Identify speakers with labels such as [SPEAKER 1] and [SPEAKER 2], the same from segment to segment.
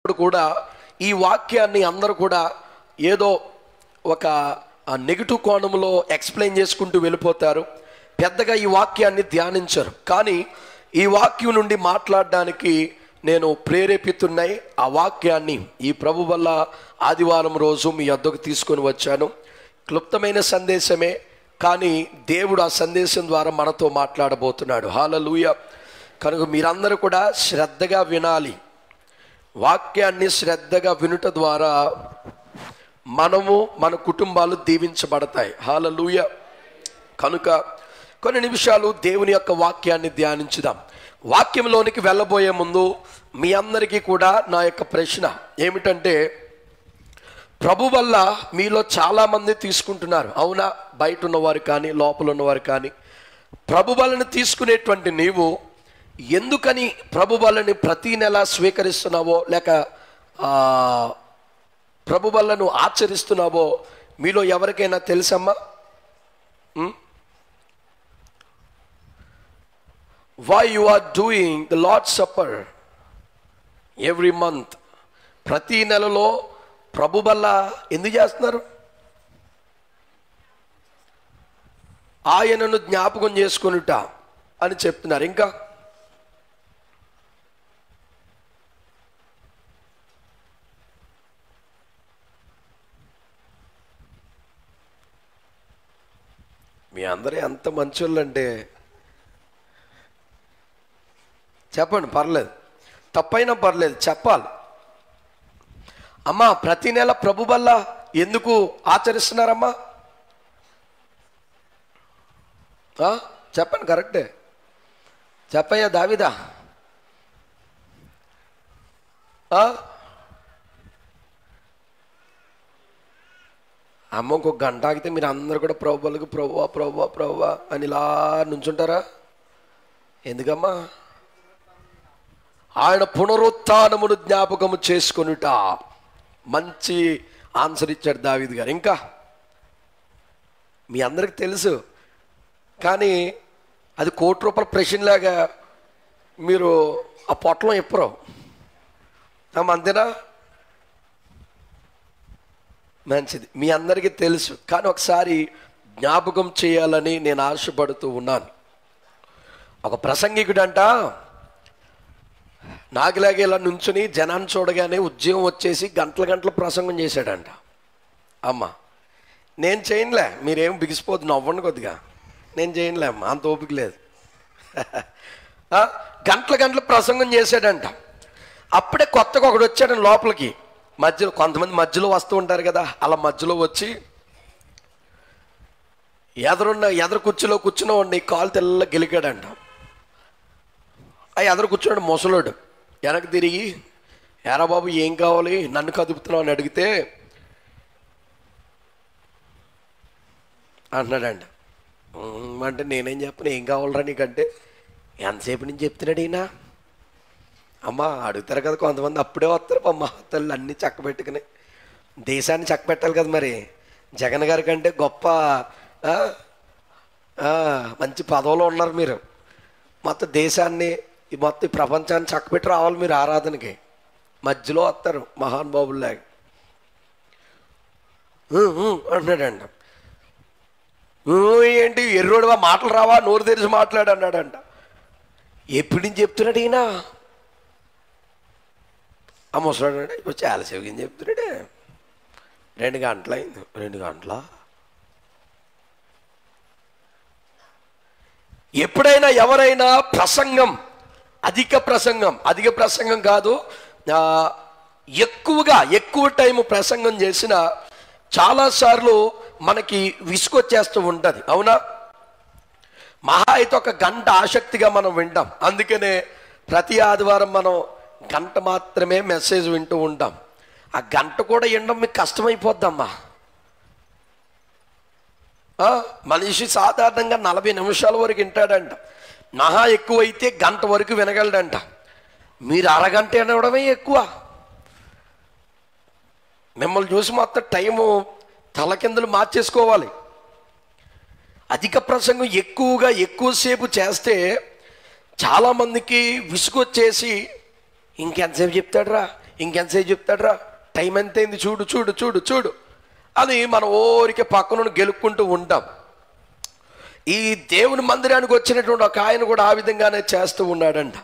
[SPEAKER 1] ఇప్పుడు కూడా ఈ వాక్యాన్ని అందరూ కూడా ఏదో ఒక నెగిటివ్ కోణంలో ఎక్స్ప్లెయిన్ చేసుకుంటూ వెళ్ళిపోతారు పెద్దగా ఈ వాక్యాన్ని ధ్యానించరు కానీ ఈ వాక్యం నుండి మాట్లాడడానికి నేను ప్రేరేపితున్నాయి ఆ వాక్యాన్ని ఈ ప్రభు వల్ల ఆదివారం రోజు మీ వద్దకు తీసుకొని వచ్చాను క్లుప్తమైన సందేశమే కానీ దేవుడు ఆ సందేశం ద్వారా మనతో మాట్లాడబోతున్నాడు హాలలుయ కనుక మీరందరూ కూడా శ్రద్ధగా వినాలి వాక్యాన్ని శ్రద్ధగా వినుట ద్వారా మనము మన కుటుంబాలు దీవించబడతాయి హాలలుయ కనుక కొన్ని నిమిషాలు దేవుని యొక్క వాక్యాన్ని ధ్యానించుదాం వాక్యంలోనికి వెళ్ళబోయే ముందు మీ అందరికీ కూడా నా యొక్క ప్రశ్న ఏమిటంటే ప్రభు వల్ల మీలో చాలామంది తీసుకుంటున్నారు అవునా బయట ఉన్నవారు కానీ లోపల ఉన్నవారు కానీ ప్రభు వలని తీసుకునేటువంటి నీవు ఎందుకని ప్రభు వలని ప్రతి నెల స్వీకరిస్తున్నావో లేక ఆ, ప్రభు వల్లను ఆచరిస్తున్నావో మీలో ఎవరికైనా తెలుసమ్మా why you are doing the lord supper every month ప్రతి నెలలో ప్రభు వల్ల ఎందుకు చేస్తున్నారు ఆయనను జ్ఞాపకం చేసుకొనుట అని చెప్తున్నారు ఇంకా మీ అందరూ ఎంత మంచోళ్ళంటే చెప్పండి పర్లేదు తప్పైనా పర్లేదు చెప్పాలి అమ్మా ప్రతి నెల ప్రభు వల్ల ఎందుకు ఆచరిస్తున్నారమ్మా ఆ? చెప్పండి కరెక్టే చెప్పయ్యా దావిదా ఆ? అమ్మ ఇంకొక గంట ఆగితే మీరు అందరు కూడా ప్రభువులకు ప్రభువా ప్రభువా ప్రభువా అని ఇలా నుంచుంటారా ఎందుకమ్మా ఆయన పునరుత్నమును జ్ఞాపకము చేసుకొనుట మంచి ఆన్సర్ ఇచ్చాడు దావీద్ గారు ఇంకా మీ అందరికి తెలుసు కానీ అది కోటి రూపాయల ప్రశ్నలాగా మీరు ఆ పొట్లం ఎప్పరు ఆమె అంతేనా మంచిది మీ అందరికీ తెలుసు కానీ ఒకసారి జ్ఞాపకం చేయాలని నేను ఆశపడుతూ ఉన్నాను ఒక ప్రసంగికుడంట నాకులాగే ఇలా నుంచుని జనాన్ని చూడగానే ఉద్యోగం వచ్చేసి గంటల గంటల ప్రసంగం చేశాడంట అమ్మ నేను చేయనులే మీరేం బిగిసిపోద్దు నవ్వండి కొద్దిగా నేను చేయనులే అమ్మ అంత ఓపిక లేదు ఆ, గంటల గంటల ప్రసంగం చేశాడంట అప్పుడే కొత్తగా ఒకడు వచ్చాడు లోపలికి మధ్యలో కొంతమంది మధ్యలో వస్తూ ఉంటారు కదా అలా మధ్యలో వచ్చి ఎదురున్న ఎదురు కుర్చీలో కూర్చున్న వాడిని కాలు తెల్ల గెలికాడంట ఆ ఎదురు కూర్చున్నాడు ముసలోడు వెనక్కి తిరిగి ఎరా బాబు ఏం కావాలి నన్ను కదుపుతున్నావు అని అడిగితే అన్నాడంట "ఉమ్, అంటే నేనేం చెప్పను ఏం కావాలరా నీకంటే ఎంతసేపు నుంచి చెప్తున్నాడు ఈయన అమ్మ అడుగుతారు కదా కొంతమంది అప్పుడే వస్తారు అమ్మ తల్లి అన్నీ చక్కబెట్టుకుని దేశాన్ని చక్కబెట్టాలి కదా మరి జగన్ గారి కంటే గొప్ప ఆ, ఆ, మంచి పదవిలో ఉన్నారు మీరు మొత్తం దేశాన్ని ఈ మొత్తం ఈ ప్రపంచాన్ని చక్కబెట్టి రావాలి మీరు ఆరాధనకి మధ్యలో వస్తారు మహానుభావుల్లాగా "ఊ, ఊ" అంటున్నాడంట "ఊ, ఏంటి ఎర్రోడువా మాటలు రావా నోరు తెరిచి మాట్లాడు అన్నాడంట ఎప్పటి నుంచి చెప్తున్నాడు ఈయన ఆ ముసలాడు అంటే ఇప్పుడు చాలా సేపు చెప్తున్నాడే రెండు గంటలు అయింది రెండు గంటల ఎప్పుడైనా ఎవరైనా ప్రసంగం అధిక ప్రసంగం అధిక ప్రసంగం కాదు ఆ, ఎక్కువగా ఎక్కువ టైం ప్రసంగం చేసిన చాలాసార్లు మనకి విసుకొచ్చేస్తూ ఉంటుంది అవునా మహా అయితే ఒక గంట ఆసక్తిగా మనం వింటాం అందుకనే ప్రతి ఆదివారం మనం గంట మాత్రమే మెసేజ్ వింటూ ఉంటాం ఆ గంట కూడా వినడం మీకు కష్టమైపోద్దమ్మా ఆ, మనిషి సాధారణంగా నలభై నిమిషాల వరకు వింటాడంట మహా ఎక్కువైతే గంట వరకు వినగలడంట మీరు అరగంట వినడమే ఎక్కువ మిమ్మల్ని చూసి మొత్తం టైము తలకిందులు మార్చేసుకోవాలి అధిక ప్రసంగం ఎక్కువగా ఎక్కువసేపు చేస్తే చాలామందికి విసుగొచ్చేసి ఇంకెంతసేపు చెప్తాడురా ఇంకెంతసేపు చెప్తాడ్రా టైం ఎంతైంది చూడు చూడు చూడు చూడు అని మనం ఓరికే పక్కన గెలుక్కుంటూ ఉంటాం ఈ దేవుని మందిరానికి వచ్చినటువంటి ఒక ఆయన కూడా ఆ విధంగానే చేస్తూ ఉన్నాడంట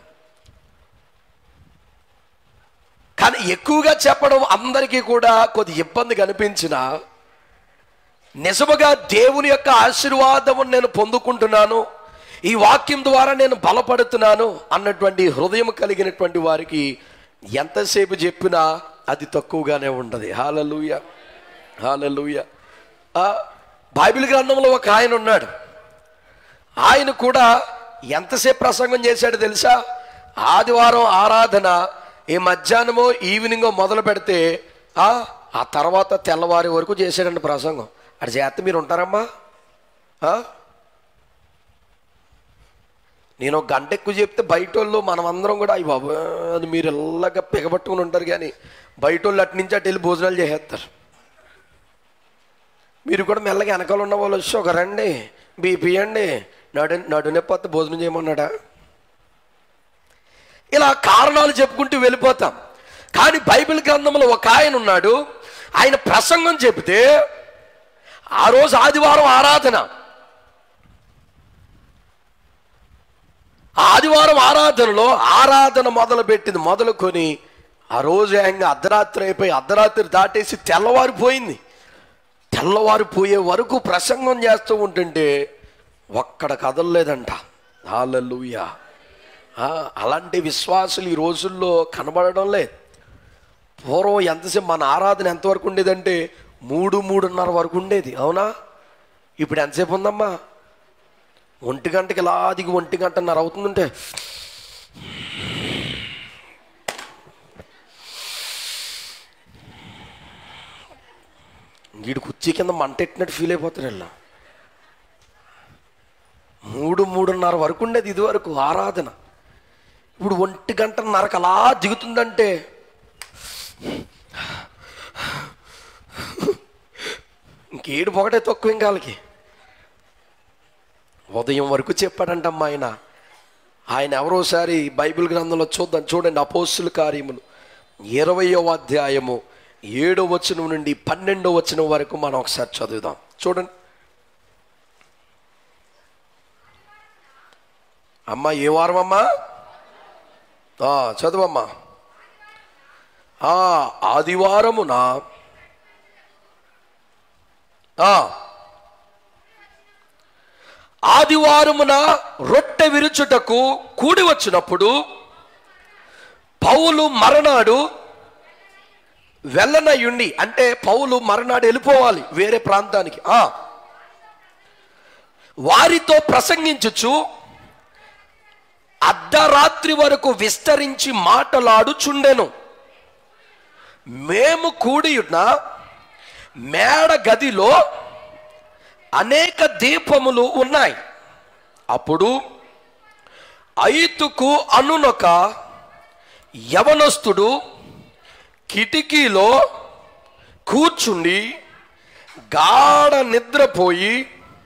[SPEAKER 1] కానీ ఎక్కువగా చెప్పడం అందరికీ కూడా కొద్ది ఇబ్బంది కనిపించిన నిజముగా దేవుని యొక్క ఆశీర్వాదము నేను పొందుకుంటున్నాను ఈ వాక్యం ద్వారా నేను బలపడుతున్నాను అన్నటువంటి హృదయం కలిగినటువంటి వారికి ఎంతసేపు చెప్పినా అది తక్కువగానే ఉండదు హాలలుయ హాలలుయ బైబిల్ గ్రంథంలో ఒక ఆయన ఉన్నాడు ఆయన కూడా ఎంతసేపు ప్రసంగం చేశాడు తెలుసా ఆదివారం ఆరాధన ఈ మధ్యాహ్నమో ఈవినింగో మొదలు పెడితే ఆ ఆ తర్వాత తెల్లవారి వరకు చేశాడండి ప్రసంగం అటు చేత మీరు ఉంటారమ్మా ఆ? నేను ఒక గంట ఎక్కువ చెప్తే బయట వాళ్ళు మనం అందరం కూడా అయ్యి బాబు అది మీరు ఇలాగ పిగబట్టుకుని ఉంటారు కానీ బయట వాళ్ళు అటు నుంచి అటు వెళ్ళి భోజనాలు చేసేస్తారు మీరు కూడా మెల్లగా వెనకాల ఉన్న వాళ్ళు వచ్చి ఒక రండి బీపీ అండి నడు నడునొప్పి భోజనం చేయమన్నాడా ఇలా కారణాలు చెప్పుకుంటూ వెళ్ళిపోతాం కానీ బైబిల్ గ్రంథంలో ఒక ఆయన ఉన్నాడు ఆయన ప్రసంగం చెబితే ఆ రోజు ఆదివారం ఆరాధన ఆ ఆదివారం ఆరాధనలో ఆరాధన మొదలు పెట్టింది మొదలుకొని ఆ రోజు ఏకంగా అర్ధరాత్రి అయిపోయి అర్ధరాత్రి దాటేసి తెల్లవారిపోయింది తెల్లవారిపోయే వరకు ప్రసంగం చేస్తూ ఉంటుంటే ఒక్కడ కదలలేదంట హాలూయా అలాంటి విశ్వాసులు ఈ రోజుల్లో కనబడడం లేదు పూర్వం ఎంతసేపు మన ఆరాధన ఎంతవరకు ఉండేదంటే మూడు మూడున్నర వరకు ఉండేది అవునా ఇప్పుడు ఎంతసేపు ఉందమ్మా ఒంటి గంటకి ఇలా దిగి ఒంటి గంటన్నర అవుతుందంటే వీడు కుర్చీ కింద మంట ఎట్టినట్టు ఫీల్ అయిపోతారు ఇలా మూడు మూడున్నర వరకు ఉండేది ఇది వరకు ఆరాధన ఇప్పుడు ఒంటి గంటన్నరకు అలా దిగుతుందంటే ఇంకేడు పొగటే తక్కువ ఇంకా వాళ్ళకి ఉదయం వరకు చెప్పాడంటమ్మా ఆయన ఆయన ఎవరోసారి బైబిల్ గ్రంథంలో చూద్దాం చూడండి అపోస్తుల కార్యములు ఇరవయో అధ్యాయము ఏడో వచనం నుండి పన్నెండో వచనం వరకు మనం ఒకసారి చదువుదాం చూడండి అమ్మా ఏ వారం అమ్మా ఆ, చదువమ్మా ఆ ఆదివారమున ఆ, ఆదివారమున రొట్టె విరుచుటకు కూడి వచ్చినప్పుడు పౌలు మరనాడు వెళ్ళనయ్యుండి అంటే పౌలు మరనాడు వెళ్ళిపోవాలి వేరే ప్రాంతానికి ఆ వారితో ప్రసంగించుచు అర్ధరాత్రి వరకు విస్తరించి మాటలాడుచుండెను మేము కూడియున్న మేడ గదిలో అనేక దీపములు ఉన్నాయి అప్పుడు ఐతుకు అనునొక యవనస్తుడు కిటికీలో కూర్చుండి గాఢ నిద్రపోయి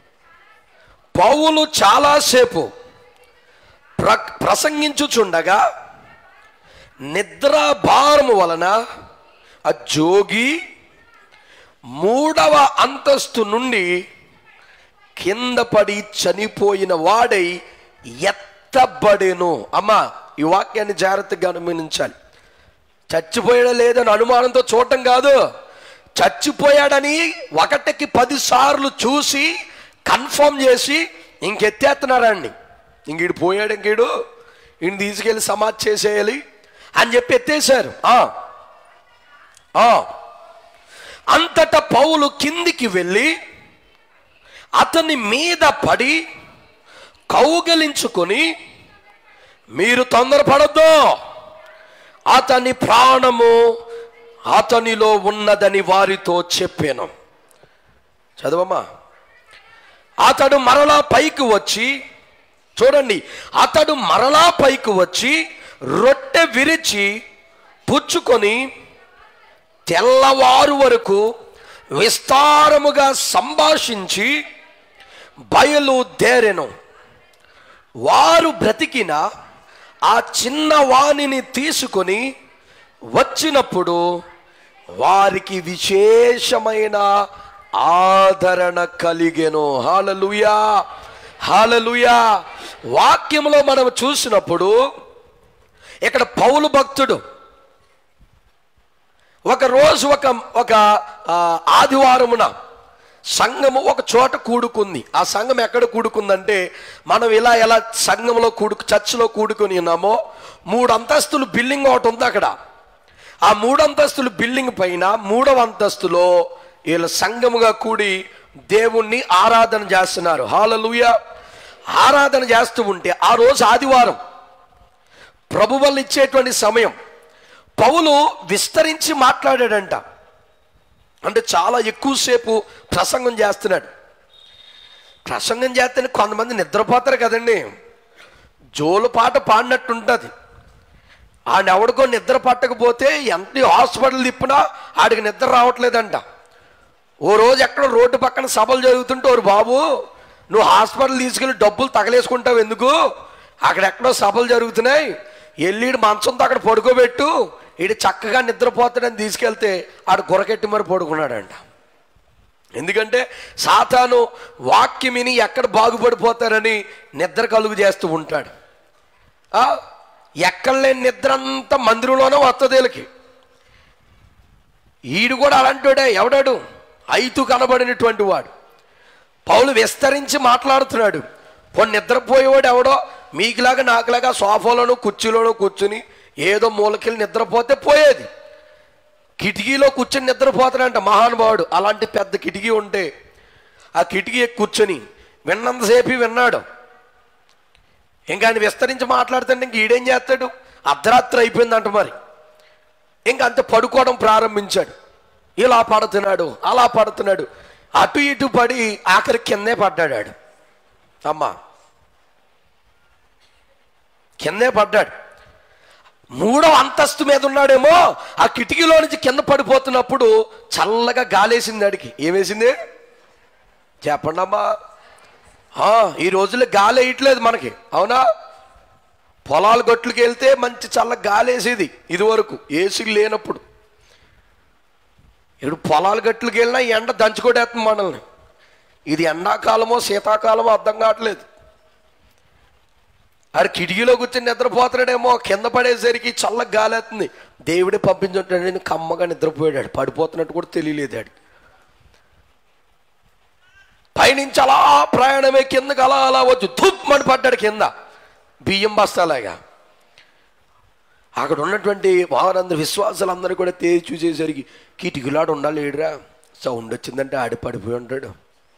[SPEAKER 1] పౌలు చాలాసేపు ప్ర ప్రసంగించుచుండగా నిద్రా భారము వలన ఆ జోగి మూడవ అంతస్తు నుండి కింద పడి చనిపోయిన వాడై ఎత్తబడేను అమ్మా ఈ వాక్యాన్ని జాగ్రత్తగా గమనించాలి చచ్చిపోయాడా లేదని అనుమానంతో చూడటం కాదు చచ్చిపోయాడని ఒకటికి పది సార్లు చూసి కన్ఫర్మ్ చేసి ఇంకెత్తేస్తున్నారండి ఇంకీడు పోయాడు ఇంకీడు ఈయన తీసుకెళ్ళి సమాధి చేసేయాలి అని చెప్పి ఎత్తేసారు ఆ. ఆ. అంతటా పౌలు కిందికి వెళ్ళి అతని మీద పడి కౌగలించుకొని మీరు తొందరపడద్దు అతని ప్రాణము అతనిలో ఉన్నదని వారితో చెప్పాను చదవమ్మా అతడు మరలా పైకి వచ్చి చూడండి అతడు మరలా పైకి వచ్చి రొట్టె విరిచి పుచ్చుకొని తెల్లవారు వరకు విస్తారముగా సంభాషించి బయలుదేరెను వారు బ్రతికిన ఆ చిన్న వాణిని తీసుకొని వచ్చినప్పుడు వారికి విశేషమైన ఆదరణ కలిగెను హాలలుయా హాలలుయా వాక్యంలో మనం చూసినప్పుడు ఇక్కడ పౌలు భక్తుడు ఒక రోజు ఒక ఒక ఆ, ఆదివారమున సంఘము ఒక చోట కూడుకుంది ఆ సంఘం ఎక్కడ కూడుకుందంటే మనం ఇలా ఎలా సంఘంలో కూడుకు చర్చిలో కూడుకొని ఉన్నామో మూడు అంతస్తులు బిల్డింగ్ ఒకటి ఉంది అక్కడ ఆ మూడు అంతస్తులు బిల్డింగ్ పైన మూడవ అంతస్తులో వీళ్ళ సంఘముగా కూడి దేవుణ్ణి ఆరాధన చేస్తున్నారు హాలలుయ ఆరాధన చేస్తూ ఉంటే ఆ రోజు ఆదివారం ప్రభు వల్ల ఇచ్చేటువంటి సమయం పౌలు విస్తరించి మాట్లాడాడంట అంటే చాలా ఎక్కువసేపు ప్రసంగం చేస్తున్నాడు ప్రసంగం చేస్తేనే కొంతమంది నిద్రపోతారు కదండి జోలు పాట పాడినట్టు ఉంటుంది ఆడిని ఎవడికో నిద్ర పట్టకపోతే ఎంత హాస్పిటల్ తిప్పినా ఆడికి నిద్ర రావట్లేదంట ఓ రోజు ఎక్కడ రోడ్డు పక్కన సభలు జరుగుతుంటే ఓరు బాబు నువ్వు హాస్పిటల్ తీసుకెళ్ళి డబ్బులు తగలేసుకుంటావు ఎందుకు అక్కడెక్కడో సభలు జరుగుతున్నాయి వెళ్ళిడు మంచంతో అక్కడ పడుకోబెట్టు ఈడు చక్కగా నిద్రపోతాడని తీసుకెళ్తే ఆడు గురకెట్టి మరి పడుకున్నాడంట ఎందుకంటే సాతాను వాక్యం విని ఎక్కడ బాగుపడిపోతారని నిద్ర కలుగు చేస్తూ ఉంటాడు ఆ, ఎక్కడ లేని నిద్ర అంతా మందిరంలోనే వస్తుంది వీళ్ళకి ఈడు కూడా అలాంటివాడే ఎవడాడు ఐతు కనబడినటువంటి వాడు పౌలు విస్తరించి మాట్లాడుతున్నాడు పోనీ నిద్రపోయేవాడు ఎవడో మీకులాగా నాకులాగా సోఫాలోనూ కుర్చీలోనూ కూర్చుని ఏదో మూలకెళ్ళి నిద్రపోతే పోయేది కిటికీలో కూర్చొని నిద్రపోతాడంట మహానుభావుడు అలాంటి పెద్ద కిటికీ ఉంటే ఆ కిటికీ ఎక్కి కూర్చొని విన్నంతసేపు విన్నాడు ఇంకా ఆయన విస్తరించి మాట్లాడుతుంటే ఇంక ఈడేం చేస్తాడు అర్ధరాత్రి అయిపోయిందంట మరి ఇంక అంతే పడుకోవడం ప్రారంభించాడు ఇలా పడుతున్నాడు అలా పడుతున్నాడు అటు ఇటు పడి ఆఖరి కిందే పడ్డాడు ఆడు అమ్మా కిందే పడ్డాడు మూడవ అంతస్తు మీద ఉన్నాడేమో ఆ కిటికీలో నుంచి కింద పడిపోతున్నప్పుడు చల్లగా గాలేసింది అడికి ఏమేసింది చెప్పండి అమ్మా ఆ, ఈ రోజుల్లో గాలి వేయట్లేదు మనకి అవునా పొలాల గట్లకి వెళ్తే మంచి చల్ల గాలి వేసేది ఇదివరకు ఏసీ లేనప్పుడు ఇప్పుడు పొలాల గట్లకి వెళ్ళినా ఈ ఎండ దంచుకొడేస్తుంది మనల్ని ఇది ఎండాకాలమో శీతాకాలమో అర్థం కావట్లేదు అది కిటికీలో కూర్చొని నిద్రపోతున్నాడేమో కింద పడేసరికి చల్ల గాలేస్తుంది దేవుడే పంపించుంటాడు కమ్మగా నిద్రపోయాడు పడిపోతున్నట్టు కూడా తెలియలేదు పైనుంచి అలా ప్రయాణమే కిందకి అలా అలా వచ్చి తుప్పమని పడ్డాడు కింద బియ్యం బస్తాలాగా అక్కడ ఉన్నటువంటి వారందరు విశ్వాసాలందరూ కూడా తేజ్ చూసేసరికి కిటికీలాడు ఉండాలి ఏడురా సౌండ్ వచ్చిందంటే ఆడి పడిపోయి ఉంటాడు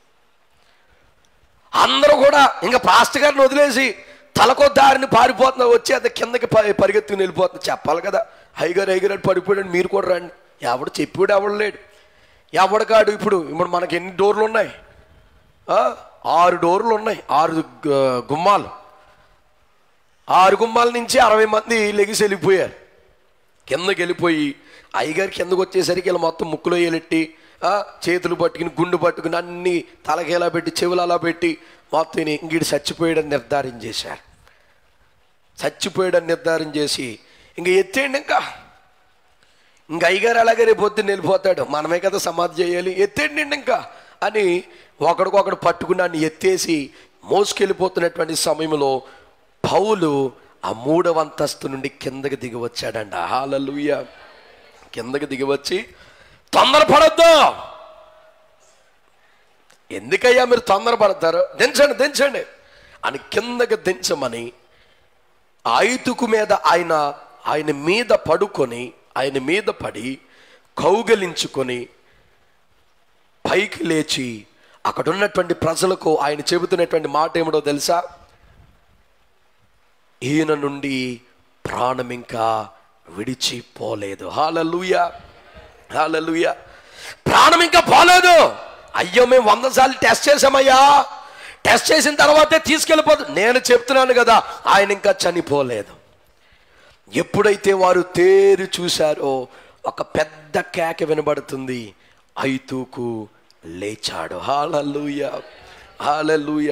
[SPEAKER 1] అందరూ కూడా ఇంకా పాస్టర్ గారిని వదిలేసి తలకో దారిని పారిపోతున్నా వచ్చి అది కిందకి ప- పరిగెత్తుకుని వెళ్ళిపోతున్నా చెప్పాలి కదా హైగారు హైగారు అని పడిపోయాడు మీరు కూడా రండి ఎవడు చెప్పాడు ఎవడు లేడు ఎవడు ఇప్పుడు ఇప్పుడు మనకి ఎన్ని డోర్లు ఉన్నాయి ఆ, ఆరు డోర్లు ఉన్నాయి ఆరు గు- గుమ్మాలు ఆరు గుమ్మాల నుంచి అరవై మంది లెగిసి వెళ్ళిపోయారు కిందకి వెళ్ళిపోయి అయ్యగారి కిందకు వచ్చేసరికి ఇలా మొత్తం ముక్కులో ఏలెట్టి ఆ, చేతులు పట్టుకుని గుండు పట్టుకుని అన్ని తలకి ఎలా పెట్టి చెవులు అలా పెట్టి మొత్తం ఈయన ఇంగిడి చచ్చిపోయాడని నిర్ధారణ చేశారు చచ్చిపోయాడని నిర్ధారణ చేసి ఇంక ఎత్తేయండి ఇంకా ఇంక అయ్యగారు అలాగే రేపు పొద్దున్న వెళ్ళిపోతాడు మనమే కదా సమాధి చేయాలి ఎత్తేయండి ఇంకా అని ఒకడికొకడు పట్టుకుని నన్ను ఎత్తేసి మోసుకెళ్ళిపోతున్నటువంటి సమయంలో పౌలు ఆ మూడవ అంతస్తు నుండి కిందకి దిగి వచ్చాడంట హాలలుయ కిందకి దిగి వచ్చి తొందరపడద్దు ఎందుకయ్యా మీరు తొందరపడతారు దించండి దించండి అని కిందకి దించమని ఐతుకు మీద ఆయన ఆయన మీద పడుకొని ఆయన మీద పడి కౌగలించుకొని పైకి లేచి అక్కడ ఉన్నటువంటి ప్రజలకు ఆయన చెబుతున్నటువంటి మాట ఏమిటో తెలుసా ఈయన నుండి ప్రాణం ఇంకా విడిచిపోలేదు హాలలుయ హాలలుయ ప్రాణం ఇంకా పోలేదు అయ్యో మేము వంద సార్లు టెస్ట్ చేసామయ్యా టెస్ట్ చేసిన తర్వాతే తీసుకెళ్ళిపోదు నేను చెప్తున్నాను కదా ఆయన ఇంకా చనిపోలేదు ఎప్పుడైతే వారు తేరు చూశారో ఒక పెద్ద కేక వినబడుతుంది ఐతూకు లేచాడు హాలూయ హాలూయ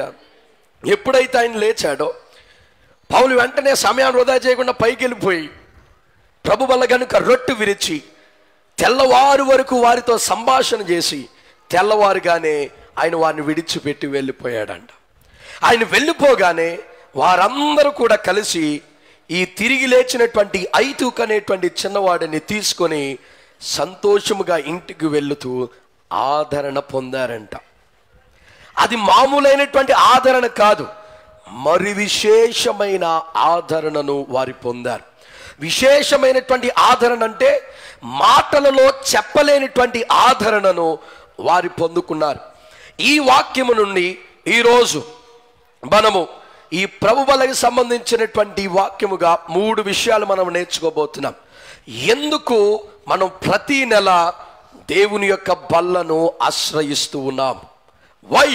[SPEAKER 1] ఎప్పుడైతే ఆయన లేచాడో పౌలు వెంటనే సమయాన్ని వృధా చేయకుండా పైకి వెళ్ళిపోయి ప్రభు వల్ల గనుక రొట్టు విరిచి తెల్లవారు వరకు వారితో సంభాషణ చేసి తెల్లవారుగానే ఆయన వారిని విడిచిపెట్టి వెళ్ళిపోయాడంట ఆయన వెళ్ళిపోగానే వారందరూ కూడా కలిసి ఈ తిరిగి లేచినటువంటి ఐతుక్ అనేటువంటి చిన్నవాడిని తీసుకొని సంతోషముగా ఇంటికి వెళుతూ ఆదరణ పొందారంట అది మామూలైనటువంటి ఆదరణ కాదు మరి విశేషమైన ఆదరణను వారి పొందారు విశేషమైనటువంటి ఆదరణ అంటే మాటలలో చెప్పలేనిటువంటి ఆదరణను వారి పొందుకున్నారు ఈ వాక్యము నుండి ఈరోజు మనము ఈ ప్రభుబలకి సంబంధించినటువంటి వాక్యముగా మూడు విషయాలు మనం నేర్చుకోబోతున్నాం ఎందుకు మనం ప్రతి నెల దేవుని యొక్క బల్లను ఆశ్రయిస్తూ ఉన్నాం వై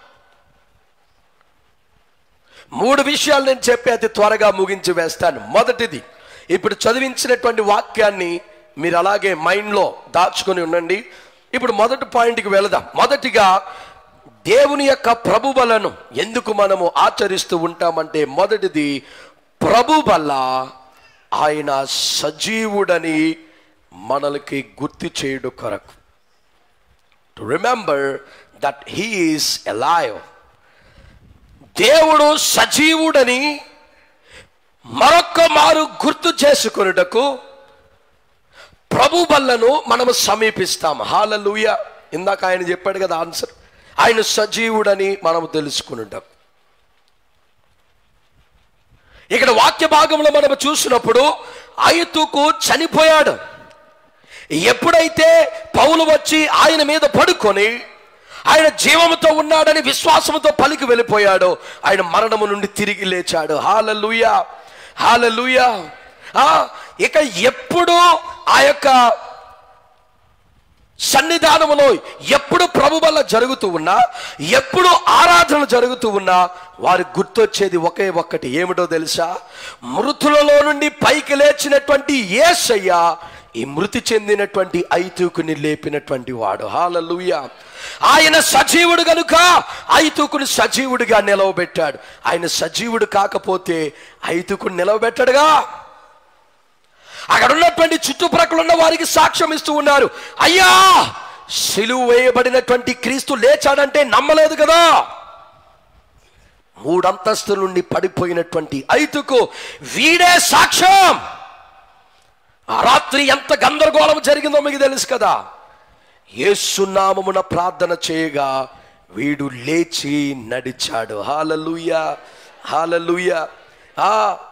[SPEAKER 1] మూడు విషయాలు నేను చెప్పి అతి త్వరగా ముగించి వేస్తాను మొదటిది ఇప్పుడు చదివించినటువంటి వాక్యాన్ని మీరు అలాగే మైండ్లో దాచుకొని ఉండండి ఇప్పుడు మొదటి పాయింట్కి వెళదాం మొదటిగా దేవుని యొక్క ప్రభుబలను ఎందుకు మనము ఆచరిస్తూ ఉంటామంటే మొదటిది ప్రభు వల్ల ఆయన సజీవుడని మనలకి గుర్తు చేయుడు కొరకు to remember that he is alive దేవుడు సజీవుడని మరొక్క మారు గుర్తు చేసుకొనుటకు ప్రభు బల్లను మనము సమీపిస్తాం హాలలుయ ఇందాక ఆయన చెప్పాడు కదా ఆన్సర్ ఆయన సజీవుడని మనము తెలుసుకునుంటాం ఇక్కడ వాక్య భాగంలో మనం చూసినప్పుడు ఐతుకు చనిపోయాడు ఎప్పుడైతే పౌలు వచ్చి ఆయన మీద పడుకొని ఆయన జీవముతో ఉన్నాడని విశ్వాసముతో పలికి వెళ్ళిపోయాడో ఆయన మరణము నుండి తిరిగి లేచాడు హాలలుయ హాలలుయ ఇక ఎప్పుడు ఆ యొక్క సన్నిధానములో ఎప్పుడు ప్రభు వల్ల జరుగుతూ ఉన్నా ఎప్పుడు ఆరాధన జరుగుతూ ఉన్నా వారి గుర్తొచ్చేది ఒకే ఒక్కటి ఏమిటో తెలుసా మృతులలో నుండి పైకి లేచినటువంటి ఏసయ్య ఈ మృతి చెందినటువంటి ఐతూకుని లేపినటువంటి వాడు హాలలుయ ఆయన సజీవుడు గనుక ఐతూకుని సజీవుడిగా నిలవబెట్టాడు ఆయన సజీవుడు కాకపోతే ఐతూకుని నిలవబెట్టాడుగా అక్కడ ఉన్నటువంటి చుట్టుప్రక్కల ఉన్న వారికి సాక్ష్యం ఇస్తూ ఉన్నారు అయ్యా సిలువ వేయబడినటువంటి క్రీస్తు లేచాడంటే నమ్మలేదు కదా మూడంతస్తుల నుండి పడిపోయినటువంటి ఐతుకు వీడే సాక్ష్యం ఆ రాత్రి ఎంత గందరగోళం జరిగిందో మీకు తెలుసు కదా యేసునామమున ప్రార్థన చేయగా వీడు లేచి నడిచాడు హాలలుయ హాలలుయ ఆ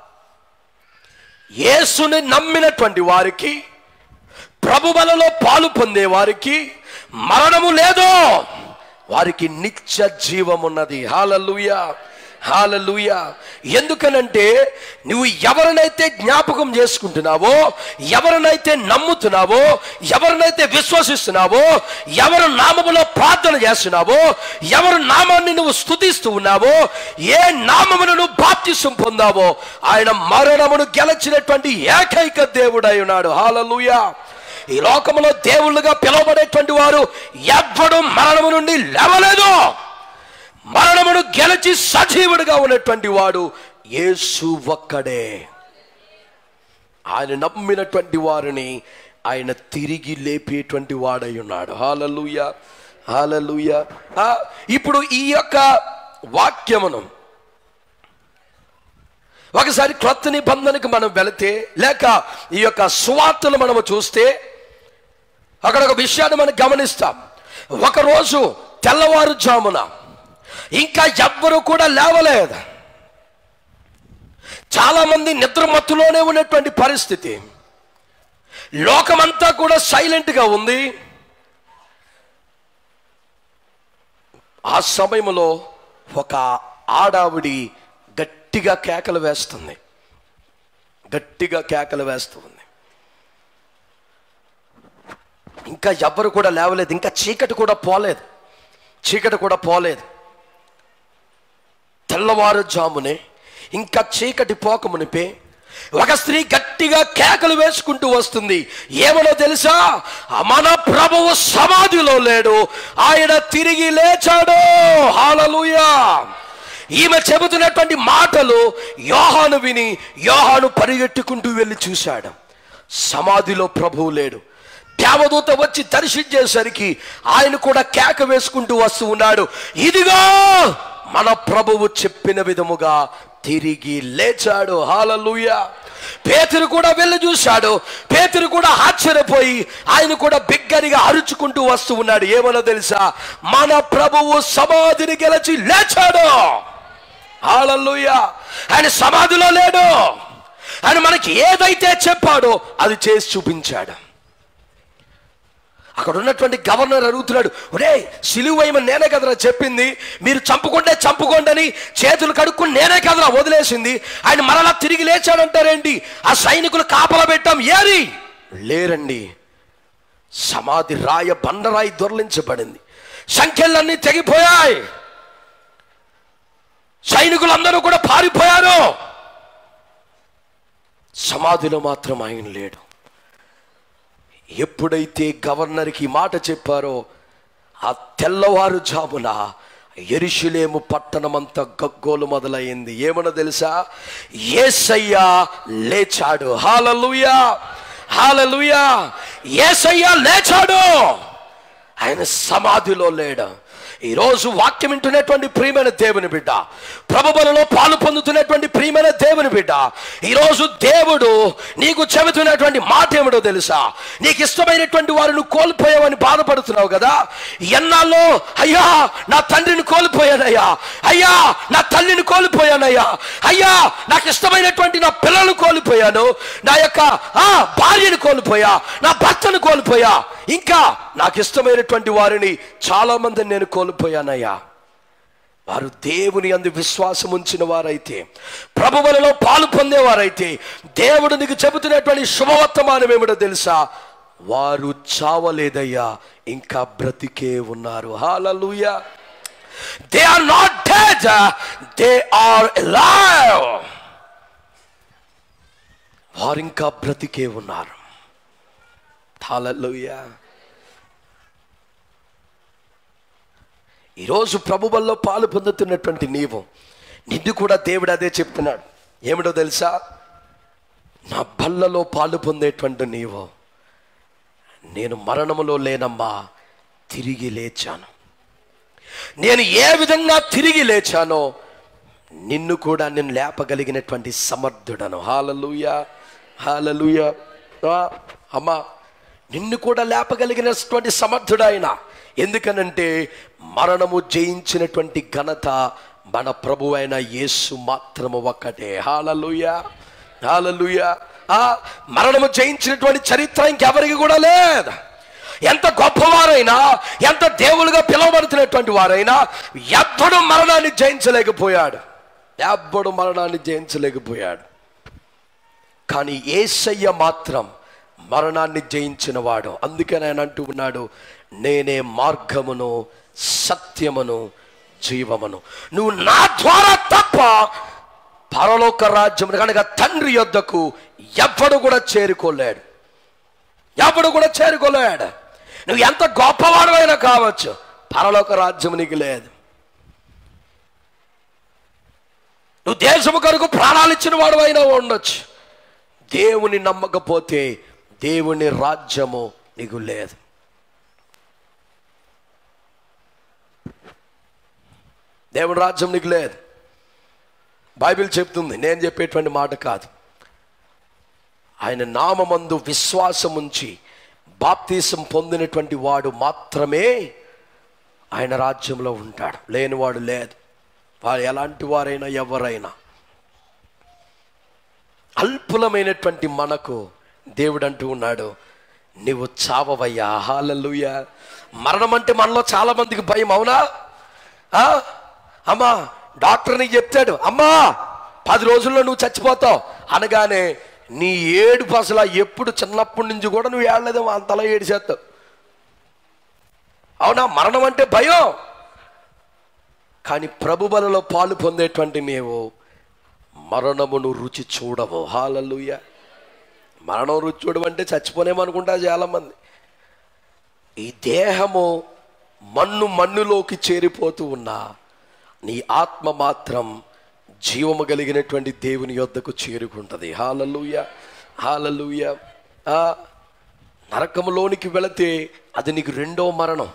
[SPEAKER 1] యేసుని నమ్మినటువంటి వారికి ప్రభుబలలో పాలు పొందే వారికి మరణము లేదు వారికి నిత్య జీవమున్నది హాలలుయ హాలలుయ ఎందుకనంటే నువ్వు ఎవరినైతే జ్ఞాపకం చేసుకుంటున్నావో ఎవరినైతే నమ్ముతున్నావో ఎవరినైతే విశ్వసిస్తున్నావో ఎవరు నామములో ప్రార్థన చేస్తున్నావో ఎవరు నామాన్ని నువ్వు స్థుతిస్తూ ఉన్నావో ఏ నామమును నువ్వు బాప్తిసం పొందావో ఆయన మరణమును గెలిచినటువంటి ఏకైక దేవుడై ఉన్నాడు హాలలుయ ఈ లోకములో దేవుళ్ళుగా పిలువబడేటువంటి వారు ఎవ్వడు మరణము నుండి లేవలేదు మరణమును గెలిచి సజీవుడిగా ఉన్నటువంటి వాడు యేసు ఒక్కడే ఆయన నమ్మినటువంటి వారిని ఆయన తిరిగి లేపేటువంటి వాడై ఉన్నాడు హాలలుయ హాలలుయ ఇప్పుడు ఈ యొక్క వాక్యమును ఒకసారి క్రొత్త నిబంధనకు మనం వెళితే లేక ఈ యొక్క సువార్తలు మనము చూస్తే అక్కడ ఒక విషయాన్ని మనం గమనిస్తాం ఒకరోజు తెల్లవారుజామున ఇంకా ఎవ్వరు కూడా లేవలేదు చాలా మంది నిద్రమత్తులోనే ఉన్నటువంటి పరిస్థితి లోకమంతా కూడా సైలెంట్గా ఉంది ఆ సమయంలో ఒక ఆడావిడి గట్టిగా కేకలు వేస్తుంది గట్టిగా కేకలు వేస్తుంది ఇంకా ఎవ్వరు కూడా లేవలేదు ఇంకా చీకటి కూడా పోలేదు చీకటి కూడా పోలేదు తెల్లవారుజామునే ఇంకా చీకటి పోకమునిపే ఒక స్త్రీ గట్టిగా కేకలు వేసుకుంటూ వస్తుంది ఏమనో తెలుసా మన ప్రభువు సమాధిలో లేడు ఆయన తిరిగి లేచాడు హాలలుయా ఈమె చెబుతున్నటువంటి మాటలు యోహాను విని యోహాను పరిగెట్టుకుంటూ వెళ్ళి చూశాడు సమాధిలో ప్రభువు లేడు దేవదూత వచ్చి దర్శించేసరికి ఆయన కూడా కేక వేసుకుంటూ వస్తూ ఉన్నాడు ఇదిగో మన ప్రభువు చెప్పిన విధముగా తిరిగి లేచాడు హాలలుయ పేతురు కూడా వెళ్ళి చూశాడు పేతురు కూడా ఆశ్చర్యపోయి ఆయన కూడా బిగ్గరిగా అరుచుకుంటూ వస్తూ ఉన్నాడు ఏమనో తెలుసా మన ప్రభువు సమాధిని గెలిచి లేచాడు హాలలుయ ఆయన సమాధిలో లేడు ఆయన మనకి ఏదైతే చెప్పాడో అది చేసి చూపించాడు అక్కడ ఉన్నటువంటి గవర్నర్ అడుగుతున్నాడు ఒరే సిలువైమని నేనే కదరా చెప్పింది మీరు చంపుకుంటే చంపుకోండి అని చేతులు కడుక్కుని నేనే కదరా వదిలేసింది ఆయన మరలా తిరిగి లేచాడంటారేంటి ఆ సైనికులు కాపలా పెట్టాం ఏరి లేరండి సమాధి రాయ బండరాయి దొరలించబడింది సంఖ్యలన్నీ తెగిపోయాయి సైనికులందరూ కూడా పారిపోయారు సమాధిలో మాత్రం ఆయన లేడు ఎప్పుడైతే గవర్నర్కి ఈ మాట చెప్పారో ఆ తెల్లవారుజామున ఎరుషులేము పట్టణమంతా గగ్గోలు మొదలైంది ఏమనో తెలుసా ఏసయ్యా లేచాడు హాలలుయా హాలలుయా ఏసయ్యా లేచాడు ఆయన సమాధిలో లేడు ఈరోజు వాక్యం వింటున్నటువంటి ప్రియమైన దేవుని బిడ్డ ప్రభుబలలో పాలు పొందుతున్నటువంటి ప్రియమైన దేవుని బిడ్డ ఈరోజు దేవుడు నీకు చెబుతున్నటువంటి మాట ఏమిటో తెలుసా నీకు ఇష్టమైనటువంటి వారు నువ్వు కోల్పోయావని బాధపడుతున్నావు కదా ఎన్నాళ్ళు అయ్యా నా తండ్రిని కోల్పోయానయ్యా అయ్యా నా తల్లిని కోల్పోయానయ్యా అయ్యా నాకు ఇష్టమైనటువంటి నా పిల్లలు కోల్పోయాను నా యొక్క ఆ భార్యను కోల్పోయా నా భర్తను కోల్పోయా ఇంకా నాకు ఇష్టమైనటువంటి వారిని చాలా మందిని నేను కోల్పోయానయ్యా వారు దేవుని అందు విశ్వాసం ఉంచిన వారైతే ప్రభువులలో పాలు పొందేవారైతే దేవుడు నీకు చెబుతున్నటువంటి శుభవర్తమానం ఏమిటో తెలుసా వారు చావలేదయ్యా ఇంకా బ్రతికే ఉన్నారు hallelujah they are not dead they are alive వారు ఇంకా బ్రతికే ఉన్నారు హాలూయా ఈరోజు ప్రభువల్లో పాలు పొందుతున్నటువంటి నీవు నిన్ను కూడా దేవుడు అదే చెప్తున్నాడు ఏమిటో తెలుసా నా బల్లలో పాలు పొందేటువంటి నీవు నేను మరణములో లేనమ్మా తిరిగి లేచాను నేను ఏ విధంగా తిరిగి లేచానో నిన్ను కూడా నేను లేపగలిగినటువంటి సమర్థుడను హాలలుయా హాలలుయా అమ్మా నిన్ను కూడా లేపగలిగినటువంటి సమర్థుడైన ఎందుకనంటే మరణము జయించినటువంటి ఘనత మన ప్రభు అయిన యేసు మాత్రము ఒక్కటే హాలలుయా హాలలుయా ఆ మరణము జయించినటువంటి చరిత్ర ఇంకెవరికి కూడా లేదు ఎంత గొప్పవారైనా ఎంత దేవులుగా పిలువబడుతున్నటువంటి వారైనా ఎవ్వడు మరణాన్ని జయించలేకపోయాడు ఎవ్వడు మరణాన్ని జయించలేకపోయాడు కానీ ఏసయ్య మాత్రం మరణాన్ని జయించిన వాడు అందుకని ఆయన అంటూ ఉన్నాడు నేనే మార్గమును సత్యమును జీవమును నువ్వు నా ద్వారా తప్ప పరలోక రాజ్యం కనుక తండ్రి యొద్దకు ఎవ్వడు కూడా చేరుకోలేడు ఎవడు కూడా చేరుకోలేడు నువ్వు ఎంత గొప్పవాడమైనా కావచ్చు పరలోక రాజ్యం నీకు లేదు నువ్వు దేశము కొరకు ప్రాణాలు ఇచ్చిన వాడు అయినా ఉండొచ్చు దేవుని నమ్మకపోతే దేవుని రాజ్యము నీకు లేదు దేవుని రాజ్యం నీకు లేదు బైబిల్ చెప్తుంది నేను చెప్పేటువంటి మాట కాదు ఆయన నామమందు విశ్వాసం ఉంచి బాప్తీసం పొందినటువంటి వాడు మాత్రమే ఆయన రాజ్యంలో ఉంటాడు లేనివాడు లేదు వారు ఎలాంటి వారైనా ఎవరైనా అల్పులమైనటువంటి మనకు దేవుడు అంటూ ఉన్నాడు నువ్వు చావవయ్యా హాలలుయ మరణం అంటే మనలో చాలా మందికి భయం అవునా ఆ? అమ్మా డాక్టర్ నీకు చెప్తాడు అమ్మా పది రోజుల్లో నువ్వు చచ్చిపోతావు అనగానే నీ ఏడుపు అసలు ఎప్పుడు చిన్నప్పటి నుంచి కూడా నువ్వు ఏడలేదేమో అంతలా ఏడిచేస్తావు అవునా మరణం అంటే భయం కానీ ప్రభు బలలో పాలు పొందేటువంటి నీవు మరణమును రుచి చూడవు హాలలుయ మరణం రుచి చూడమంటే చచ్చిపోనేమనుకుంటా చాలామంది ఈ దేహము మన్ను మన్నులోకి చేరిపోతూ ఉన్నా నీ ఆత్మ మాత్రం జీవము కలిగినటువంటి దేవుని యొద్దకు చేరుకుంటుంది హాలలుయ హాలలుయ ఆ, నరకములోనికి వెళితే అది నీకు రెండో మరణం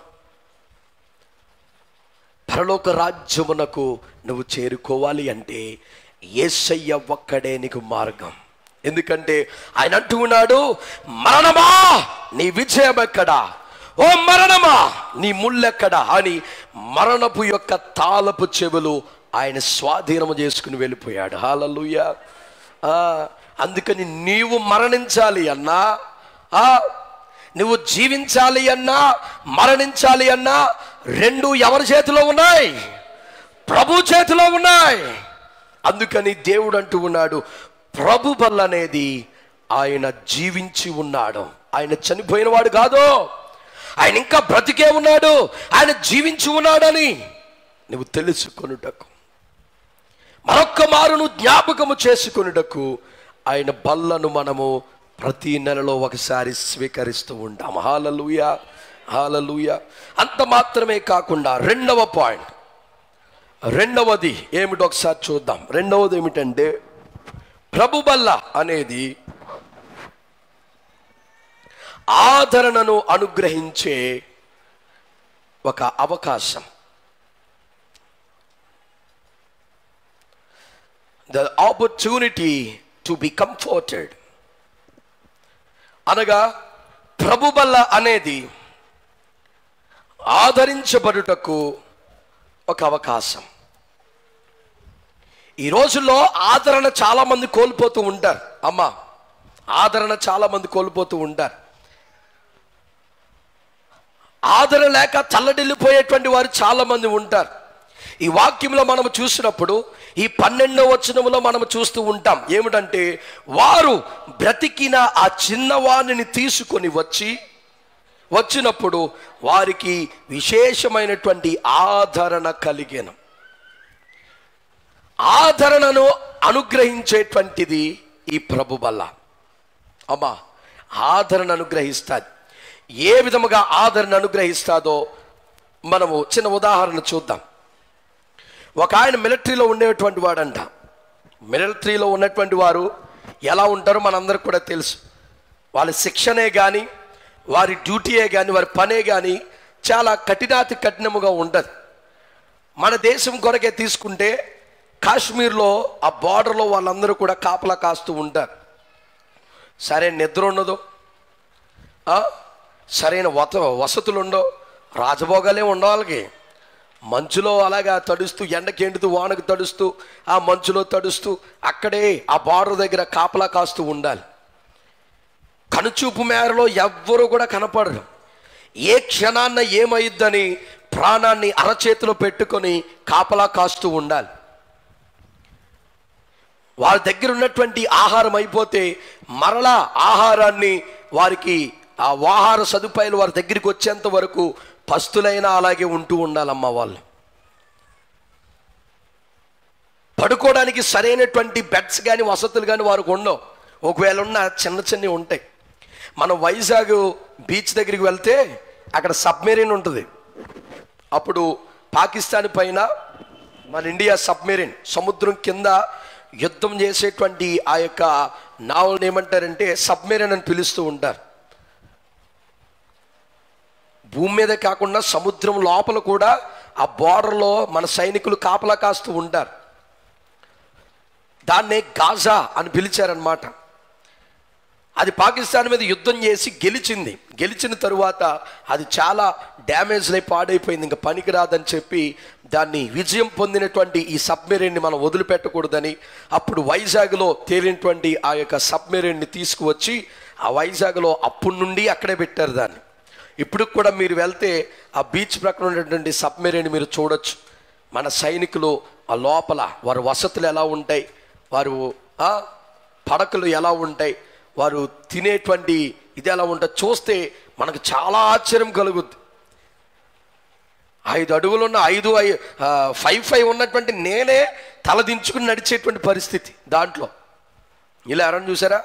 [SPEAKER 1] పరలోక రాజ్యమునకు నువ్వు చేరుకోవాలి అంటే ఏసయ్య ఒక్కడే నీకు మార్గం ఎందుకంటే ఆయన అంటూ ఉన్నాడు మరణమా నీ విజయం ఎక్కడా ఓ మరణమా నీ ముళ్ళెక్కడా అని మరణపు యొక్క తాళపు చెవులు ఆయన స్వాధీనము చేసుకుని వెళ్ళిపోయాడు హాలలుయ అందుకని నీవు మరణించాలి అన్నా ఆ నువ్వు జీవించాలి అన్నా మరణించాలి అన్నా రెండు ఎవరి చేతిలో ఉన్నాయి ప్రభు చేతిలో ఉన్నాయి అందుకని దేవుడు అంటూ ఉన్నాడు ప్రభు బల్ల అనేది ఆయన జీవించి ఉన్నాడు ఆయన చనిపోయిన వాడు కాదు ఆయన ఇంకా బ్రతికే ఉన్నాడు ఆయన జీవించి ఉన్నాడని నువ్వు తెలుసుకొనుటకు మరొక్క మారును జ్ఞాపకము చేసుకొనుటకు ఆయన బల్లను మనము ప్రతి నెలలో ఒకసారి స్వీకరిస్తూ ఉంటాం హాలలుయ హాలలుయ అంత మాత్రమే కాకుండా రెండవ పాయింట్ రెండవది ఏమిటి ఒకసారి చూద్దాం రెండవది ఏమిటంటే ప్రభు బల్ల అనేది ఆదరణను అనుగ్రహించే ఒక అవకాశం the opportunity to be comforted అనగా ప్రభు బల్ల అనేది ఆదరించబడుటకు ఒక అవకాశం ఈ రోజుల్లో ఆదరణ చాలా మంది కోల్పోతూ ఉంటారు అమ్మ ఆదరణ చాలా మంది కోల్పోతూ ఉంటారు ఆదరణ లేక చల్లడిల్లిపోయేటువంటి వారు చాలా మంది ఉంటారు ఈ వాక్యంలో మనం చూసినప్పుడు ఈ పన్నెండవ వచనములో మనం చూస్తూ ఉంటాం ఏమిటంటే వారు బ్రతికిన ఆ చిన్నవాణిని తీసుకొని వచ్చి వచ్చినప్పుడు వారికి విశేషమైనటువంటి ఆదరణ కలిగేను ఆదరణను అనుగ్రహించేటువంటిది ఈ ప్రభు బల్ల అమ్మా ఆదరణ అనుగ్రహిస్తాది ఏ విధముగా ఆదరణ అనుగ్రహిస్తాదో మనము చిన్న ఉదాహరణ చూద్దాం ఒక ఆయన మిలిటరీలో ఉండేటువంటి వాడంట మిలిటరీలో ఉన్నటువంటి వారు ఎలా ఉంటారో మనందరికి కూడా తెలుసు వాళ్ళ శిక్షణే కానీ వారి డ్యూటీయే కానీ వారి పనే కానీ చాలా కఠినాతి కఠినముగా ఉండదు మన దేశం కొరకే తీసుకుంటే కాశ్మీర్లో ఆ బార్డర్లో వాళ్ళందరూ కూడా కాపలా కాస్తూ ఉంటారు సరే నిద్ర ఉండదు ఆ? సరైన వత వసతులు ఉండవు రాజభోగాలే ఉండవు వాళ్ళకి మంచులో అలాగా తడుస్తూ ఎండకి ఎండుతూ వానకు తడుస్తూ ఆ మంచులో తడుస్తూ అక్కడే ఆ బార్డర్ దగ్గర కాపలా కాస్తూ ఉండాలి కనుచూపు మేరలో ఎవ్వరూ కూడా కనపడరు ఏ క్షణాన్న ఏమైద్దని ప్రాణాన్ని అరచేతిలో పెట్టుకొని కాపలా కాస్తూ ఉండాలి వాళ్ళ దగ్గర ఉన్నటువంటి ఆహారం అయిపోతే మరలా ఆహారాన్ని వారికి ఆ ఆహార సదుపాయాలు వారి దగ్గరికి వచ్చేంత వరకు పస్తులైనా అలాగే ఉంటూ ఉండాలమ్మ వాళ్ళు పడుకోవడానికి సరైనటువంటి బెడ్స్ కానీ వసతులు కానీ వారికి ఉండవు ఒకవేళ ఉన్న చిన్న చిన్నవి ఉంటాయి మనం వైజాగ్ బీచ్ దగ్గరికి వెళ్తే అక్కడ సబ్మెరీన్ ఉంటుంది అప్పుడు పాకిస్తాన్ పైన మన ఇండియా సబ్మెరీన్ సముద్రం కింద యుద్ధం చేసేటువంటి ఆ యొక్క నావల్ని ఏమంటారంటే సబ్మెరీన్ అని పిలుస్తూ ఉంటారు భూమి మీద కాకుండా సముద్రం లోపల కూడా ఆ బార్డర్లో మన సైనికులు కాపలా కాస్తూ ఉంటారు దాన్నే గాజా అని పిలిచారనమాట అది పాకిస్తాన్ మీద యుద్ధం చేసి గెలిచింది గెలిచిన తరువాత అది చాలా డ్యామేజ్ అయి పాడైపోయింది ఇంకా పనికిరాదని చెప్పి దాన్ని విజయం పొందినటువంటి ఈ సబ్మెరీన్ని మనం వదిలిపెట్టకూడదని అప్పుడు వైజాగ్లో తేలినటువంటి ఆ యొక్క సబ్మెరీన్ని తీసుకువచ్చి ఆ వైజాగ్లో అప్పటి నుండి అక్కడే పెట్టారు దాన్ని ఇప్పుడు కూడా మీరు వెళ్తే ఆ బీచ్ ప్రక్కన ఉన్నటువంటి సబ్మెరీన్ మీరు చూడొచ్చు మన సైనికులు ఆ లోపల వారి వసతులు ఎలా ఉంటాయి వారు ఆ, పడకలు ఎలా ఉంటాయి వారు తినేటువంటి ఇది ఎలా ఉంటుంది చూస్తే మనకు చాలా ఆశ్చర్యం కలుగుద్ది ఐదు అడుగులు ఉన్న ఐదు ఐ ఆ, ఫైవ్ ఫైవ్ ఉన్నటువంటి నేనే తలదించుకుని నడిచేటువంటి పరిస్థితి దాంట్లో ఇలా ఎవరన్నా చూసారా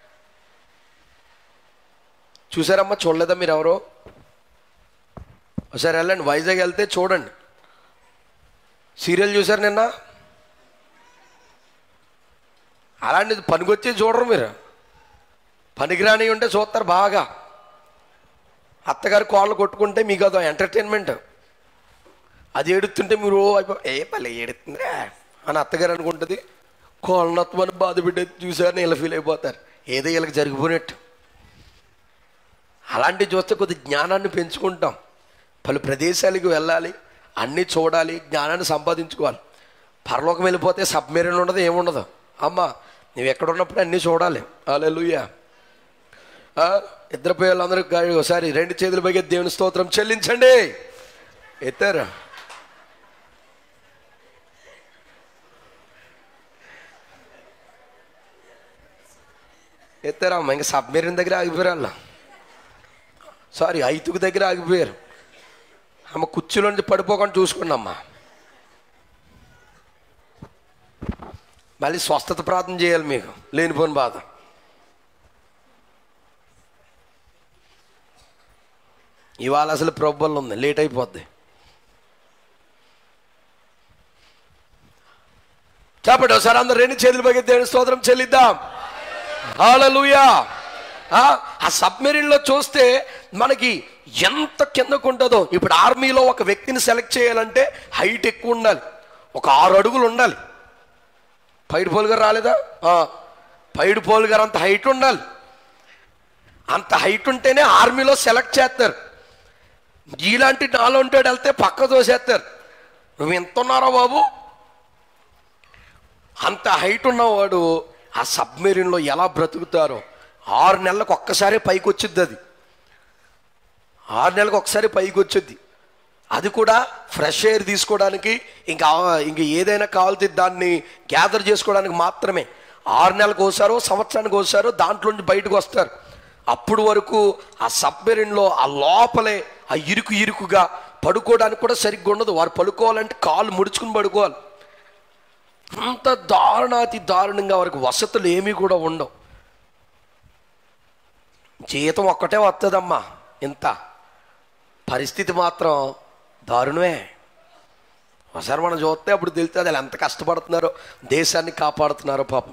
[SPEAKER 1] చూసారమ్మా చూడలేదా మీరు ఎవరో ఒకసారి వెళ్ళండి వైజాగ్ వెళ్తే చూడండి సీరియల్ చూసారు నిన్న అలాంటిది పనికొచ్చి చూడరు మీరు పనికిరాని ఉంటే చూస్తారు బాగా అత్తగారు కోళ్ళు కొట్టుకుంటే మీకు అదో ఎంటర్టైన్మెంట్ అది ఏడుతుంటే మీరు "ఓ అయిపో ఏ పల్లె ఏడుతుందిరా అని అత్తగారు అనుకుంటుంది కోళ్ళనత్వని బాధ బిడ్డ చూసారని ఇలా ఫీల్ అయిపోతారు ఏదో వీళ్ళకి జరిగిపోయినట్టు అలాంటివి చూస్తే కొద్ది జ్ఞానాన్ని పెంచుకుంటాం పలు ప్రదేశాలకు వెళ్ళాలి అన్నీ చూడాలి జ్ఞానాన్ని సంపాదించుకోవాలి పరలోకం వెళ్ళిపోతే సబ్మెరీన్ ఉండదు ఏముండదు అమ్మ నువ్వు ఎక్కడ ఉన్నప్పుడు అన్నీ చూడాలి అలెలుయ్యా ఇద్దరు పిల్లలందరూ గా- ఒకసారి రెండు చేతులు పైకి దేవుని స్తోత్రం చెల్లించండి ఎత్తారా ఎత్తారమ్మా ఇంకా సబ్మెరీన్ దగ్గర ఆగిపోయారు వాళ్ళు సారీ ఐతుకు దగ్గర ఆగిపోయారు అమ్మ కుర్చీలో నుంచి పడిపోకుండా చూసుకోండి అమ్మా మళ్ళీ స్వస్థత ప్రార్థన చేయాలి మీకు లేనిపోని బాధ ఇవాళ అసలు ప్రొబ్బల్ ఉంది లేట్ అయిపోద్ది చెప్పండి ఒకసారి అందరు రెండు చేతులు పైకి దేవుని స్తోత్రం చెల్లిద్దాం హల్లెలూయా ఆ ఆ సబ్మెరీన్లో చూస్తే మనకి ఎంత కిందకు ఉంటుందో ఇప్పుడు ఆర్మీలో ఒక వ్యక్తిని సెలెక్ట్ చేయాలంటే హైట్ ఎక్కువ ఉండాలి ఒక ఆరు అడుగులు ఉండాలి పైడి పోల్ గారు రాలేదా ఆ, పైడి పోల్ గారు అంత హైట్ ఉండాలి అంత హైట్ ఉంటేనే ఆర్మీలో సెలెక్ట్ చేస్తారు ఇలాంటి నాలో ఉంటాడు వెళ్తే పక్క తోసేస్తారు నువ్వు ఎంత ఉన్నారో బాబు అంత హైట్ ఉన్నవాడు ఆ సబ్మెరీన్లో ఎలా బ్రతుకుతారో ఆరు నెలలకు ఒక్కసారి పైకి వచ్చింది అది ఆరు నెలలకు ఒకసారి పైకి వచ్చింది అది కూడా ఫ్రెష్ ఎయిర్ తీసుకోవడానికి ఇంకా ఇంక ఏదైనా కావాల్సి దాన్ని గ్యాదర్ చేసుకోవడానికి మాత్రమే ఆరు నెలలకు ఒకసారో సంవత్సరానికి ఒకసారో దాంట్లో నుంచి బయటకు వస్తారు అప్పుడు వరకు ఆ సబ్మెరీన్లో ఆ లోపలే ఆ ఇరుకు ఇరుకుగా పడుకోవడానికి కూడా సరిగ్గా ఉండదు వారు పడుకోవాలంటే కాళ్ళు ముడుచుకుని పడుకోవాలి అంత దారుణాతి దారుణంగా వారికి వసతులు ఏమీ కూడా ఉండవు జీతం ఒక్కటే వస్తుందమ్మా ఇంత పరిస్థితి మాత్రం దారుణమే ఒకసారి మనం చూస్తే అప్పుడు తెలుస్తుంది వాళ్ళు ఎంత కష్టపడుతున్నారో దేశాన్ని కాపాడుతున్నారో పాపం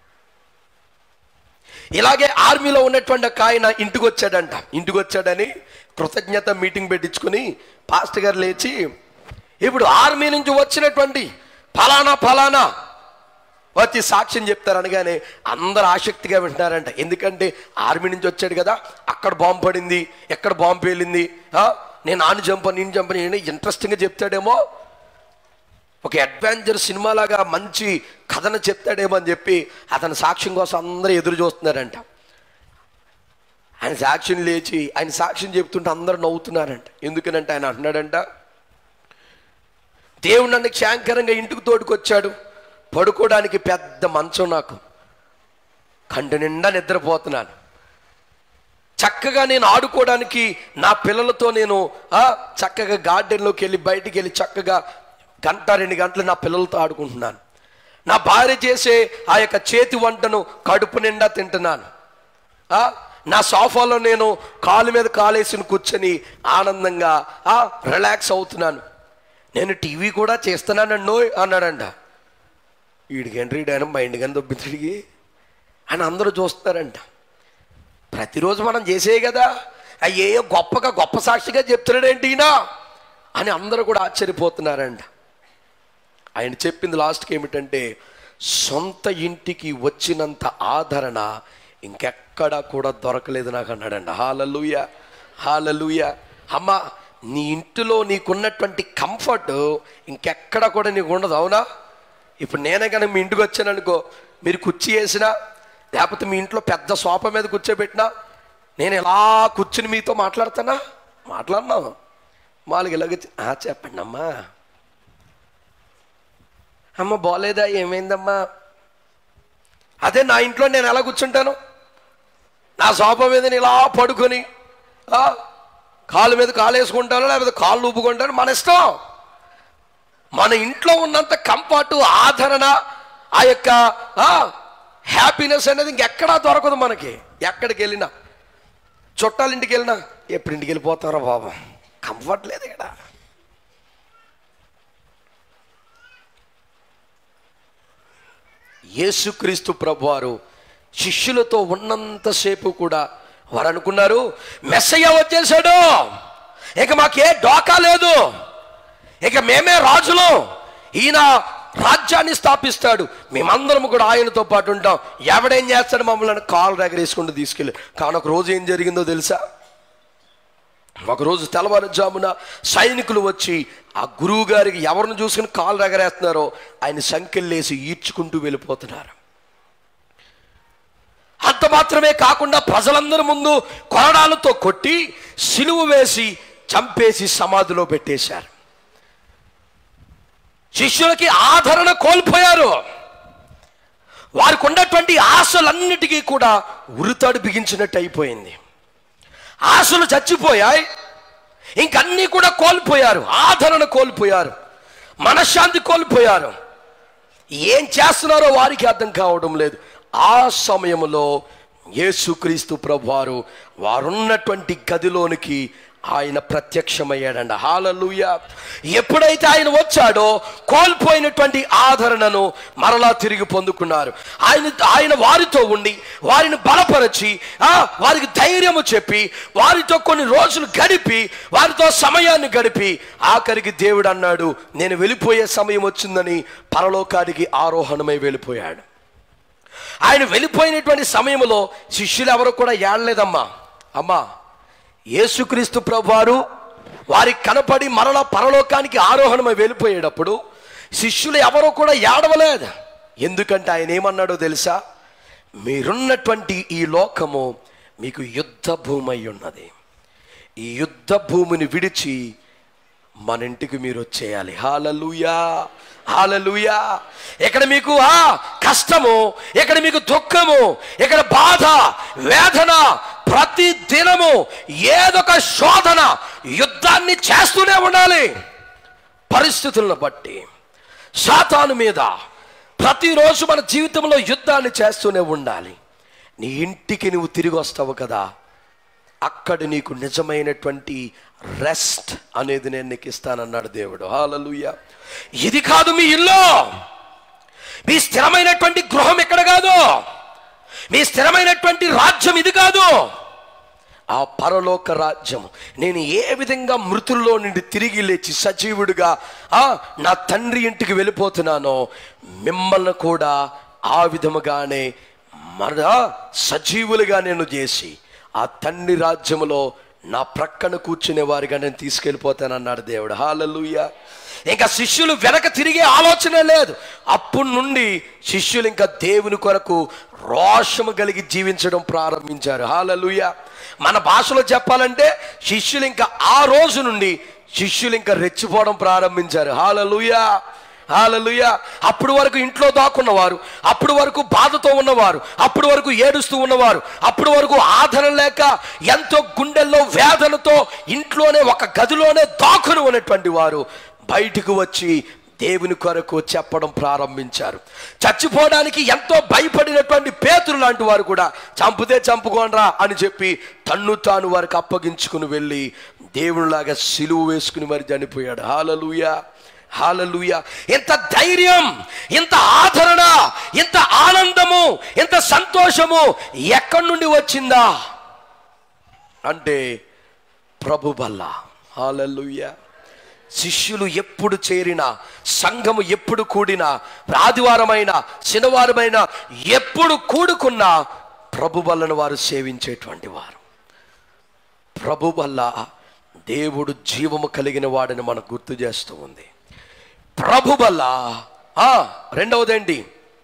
[SPEAKER 1] ఇలాగే ఆర్మీలో ఉన్నటువంటి ఒక ఆయన ఇంటికి వచ్చాడంట ఇంటికి వచ్చాడని కృతజ్ఞత మీటింగ్ పెట్టించుకుని పాస్టర్ గారు లేచి ఇప్పుడు ఆర్మీ నుంచి వచ్చినటువంటి ఫలానా ఫలానా వచ్చి సాక్ష్యం చెప్తారు అనగానే అందరు ఆసక్తిగా వింటున్నారంట ఎందుకంటే ఆర్మీ నుంచి వచ్చాడు కదా అక్కడ బాంబు పడింది ఎక్కడ బాంబు పేలింది ఆ, నేను ఆని చంపను నేను చంపను నేను ఇంట్రెస్టింగ్గా చెప్తాడేమో ఒక అడ్వెంచర్ సినిమాలాగా మంచి కథను చెప్తాడేమో అని చెప్పి అతని సాక్ష్యం కోసం అందరూ ఎదురు చూస్తున్నారంట ఆయన సాక్ష్యం లేచి ఆయన సాక్ష్యం చెప్తుంటే అందరూ నవ్వుతున్నారంట ఎందుకనంటే ఆయన అంటున్నాడంట దేవుడు నన్ను క్షాంకరంగా ఇంటికి తోడుకొచ్చాడు పడుకోవడానికి పెద్ద మంచం నాకు కంటి నిండా నిద్రపోతున్నాను చక్కగా నేను ఆడుకోవడానికి నా పిల్లలతో నేను ఆ, చక్కగా గార్డెన్లోకి వెళ్ళి బయటికి వెళ్ళి చక్కగా గంట రెండు గంటలు నా పిల్లలతో ఆడుకుంటున్నాను నా భార్య చేసే ఆ యొక్క చేతి వంటను కడుపు నిండా తింటున్నాను ఆ, నా సోఫాలో నేను కాలు మీద కాలేసుని కూర్చొని ఆనందంగా ఆ, రిలాక్స్ అవుతున్నాను నేను టీవీ కూడా చేస్తున్నానండో అన్నాడంట వీడికి రీడ్ మైండ్ కానీ దొబ్బి తిరిగి అని అందరూ చూస్తారంట ప్రతిరోజు మనం చేసే కదా అయ్యే గొప్పగా గొప్ప సాక్షిగా చెప్తున్నాడేంటి ఈయన అని అందరూ కూడా ఆశ్చర్యపోతున్నారంట ఆయన చెప్పింది లాస్ట్కి ఏమిటంటే సొంత ఇంటికి వచ్చినంత ఆదరణ ఇంకెక్కడా కూడా దొరకలేదు నాకు అన్నాడండి హాలలుయ హాలలుయ అమ్మ నీ ఇంటిలో నీకున్నటువంటి కంఫర్ట్ ఇంకెక్కడ కూడా నీకు ఉండదు అవునా ఇప్పుడు నేనే కనుక మీ ఇంటికి వచ్చాను అనుకో మీరు కుర్చీ వేసినా లేకపోతే మీ ఇంట్లో పెద్ద సోఫా మీద కూర్చోబెట్టినా నేను ఇలా కూర్చుని మీతో మాట్లాడతానా మాట్లాడినావు మాలకు ఇలాగ "ఆ, చెప్పండి అమ్మా అమ్మ బాలేదా ఏమైందమ్మా అదే నా ఇంట్లో నేను ఎలా కూర్చుంటాను నా సోఫా మీద నేను ఇలా పడుకొని ఆ, కాలు మీద కాలు వేసుకుంటాను లేకపోతే కాళ్ళు ఊపుకుంటాను మన ఇష్టం మన ఇంట్లో ఉన్నంత కంఫర్ట్ ఆదరణ ఆ యొక్క హ్యాపీనెస్ అనేది ఇంకెక్కడా దొరకదు మనకి ఎక్కడికి వెళ్ళినా చుట్టాల ఇంటికి వెళ్ళినా ఎప్పుడు ఇంటికి వెళ్ళిపోతారో బాబా కంఫర్ట్ లేదు ఇక్కడ యేసుక్రీస్తు ప్రభువారు శిష్యులతో ఉన్నంతసేపు కూడా వారు అనుకున్నారు మెస్సయ్య వచ్చేసాడు ఇక మాకే డోకా లేదు ఇక మేమే రాజులు ఈయన రాజ్యాన్ని స్థాపిస్తాడు మేమందరం కూడా ఆయనతో పాటు ఉంటాం ఎవడేం చేస్తాడు మమ్మల్ని కాలు రగరేసుకుంటూ తీసుకెళ్ళి కానీ ఒక రోజు ఏం జరిగిందో తెలుసా ఒకరోజు తెల్లవారుజామున సైనికులు వచ్చి ఆ గురువు గారికి ఎవరిని చూసుకుని కాలు రగరేస్తున్నారో ఆయన సంఖ్యలేసి ఈడ్చుకుంటూ వెళ్ళిపోతున్నారు అంత మాత్రమే కాకుండా ప్రజలందరి ముందు కొరడాలతో కొట్టి సిలువ వేసి చంపేసి సమాధిలో పెట్టేశారు శిష్యులకి ఆదరణ కోల్పోయారు వారికి ఉన్నటువంటి ఆశలన్నిటికీ కూడా ఉరితాడు బిగించినట్టు అయిపోయింది ఆశలు చచ్చిపోయాయి ఇంకన్నీ కూడా కోల్పోయారు ఆదరణ కోల్పోయారు మనశ్శాంతి కోల్పోయారు ఏం చేస్తున్నారో వారికి అర్థం కావడం లేదు ఆ సమయంలో యేసుక్రీస్తు ప్రభువారు వారున్నటువంటి గదిలోనికి ఆయన ప్రత్యక్షమయ్యాడండి హాలలుయ ఎప్పుడైతే ఆయన వచ్చాడో కోల్పోయినటువంటి ఆదరణను మరలా తిరిగి పొందుకున్నారు ఆయన ఆయన వారితో ఉండి వారిని బలపరచి ఆ, వారికి ధైర్యము చెప్పి వారితో కొన్ని రోజులు గడిపి వారితో సమయాన్ని గడిపి ఆఖరికి దేవుడు అన్నాడు నేను వెళ్ళిపోయే సమయం వచ్చిందని పరలోకానికి ఆరోహణమై వెళ్ళిపోయాడు ఆయన వెళ్ళిపోయినటువంటి సమయంలో శిష్యులు ఎవరు కూడా ఏడలేదమ్మా అమ్మా యేసుక్రీస్తు ప్రభువారు వారికి కనపడి మరలా పరలోకానికి ఆరోహణమై వెళ్ళిపోయేటప్పుడు శిష్యులు ఎవరో కూడా ఏడవలేదు ఎందుకంటే ఆయన ఏమన్నాడో తెలుసా మీరున్నటువంటి ఈ లోకము మీకు యుద్ధ భూమి అయి ఉన్నది ఈ యుద్ధ భూమిని విడిచి మన ఇంటికి మీరు వచ్చేయాలి హాలలుయా హాలలుయా ఇక్కడ మీకు ఆ కష్టము ఇక్కడ మీకు దుఃఖము ఇక్కడ బాధ వేదన ప్రతి దినము ఏదొక శోధన యుద్ధాన్ని చేస్తూనే ఉండాలి పరిస్థితులను బట్టి శాతాను మీద ప్రతిరోజు మన జీవితంలో యుద్ధాన్ని చేస్తూనే ఉండాలి నీ ఇంటికి నువ్వు తిరిగి వస్తావు కదా అక్కడ నీకు నిజమైనటువంటి రెస్ట్ అనేది నేను నీకు ఇస్తానన్నాడు దేవుడు హాలలుయ ఇది కాదు మీ ఇల్లు మీ స్థిరమైనటువంటి గృహం ఎక్కడ కాదు మీ స్థిరమైనటువంటి రాజ్యం ఇది కాదు ఆ పరలోక రాజ్యం నేను ఏ విధంగా మృతుల్లో నుండి తిరిగి లేచి సజీవుడిగా ఆ నా తండ్రి ఇంటికి వెళ్ళిపోతున్నానో మిమ్మల్ని కూడా ఆ విధముగానే మన సజీవులుగా నేను చేసి ఆ తండ్రి రాజ్యములో నా ప్రక్కన కూర్చునే వారిగా నేను తీసుకెళ్ళిపోతానన్నాడు దేవుడు హాలలుయ ఇంకా శిష్యులు వెనక తిరిగే ఆలోచన లేదు అప్పటి నుండి శిష్యులు ఇంకా దేవుని కొరకు రోషము కలిగి జీవించడం ప్రారంభించారు హాలలుయ మన భాషలో చెప్పాలంటే శిష్యులు ఇంకా ఆ రోజు నుండి శిష్యులు ఇంకా రెచ్చిపోవడం ప్రారంభించారు హాలలుయా హాలలుయ అప్పుడు వరకు ఇంట్లో దాక్కున్నవారు అప్పుడు వరకు బాధతో ఉన్నవారు అప్పుడు వరకు ఏడుస్తూ ఉన్నవారు అప్పుడు వరకు ఆదరణ లేక ఎంతో గుండెల్లో వేదనతో ఇంట్లోనే ఒక గదిలోనే దాక్కుని ఉన్నటువంటి వారు బయటకు వచ్చి దేవుని కొరకు చెప్పడం ప్రారంభించారు చచ్చిపోవడానికి ఎంతో భయపడినటువంటి పేతురు లాంటి వారు కూడా చంపితే చంపుకోనరా అని చెప్పి తన్ను తాను వారికి అప్పగించుకుని వెళ్ళి దేవునిలాగా సిలువ వేసుకుని మరి చనిపోయాడు హాలలుయా హాలలుయ ఎంత ధైర్యం ఇంత ఆదరణ ఇంత ఆనందము ఇంత సంతోషము ఎక్కడి నుండి వచ్చిందా అంటే ప్రభు వల్ల హాలలుయ శిష్యులు ఎప్పుడు చేరినా సంఘము ఎప్పుడు కూడినా ఆదివారమైన శనివారమైన ఎప్పుడు కూడుకున్నా ప్రభు వల్లను వారు సేవించేటువంటి వారు ప్రభు వల్ల దేవుడు జీవము కలిగిన వాడిని మనకు గుర్తు చేస్తూ ఉంది ప్రభు వల్ల ఆ, రెండవదేంటి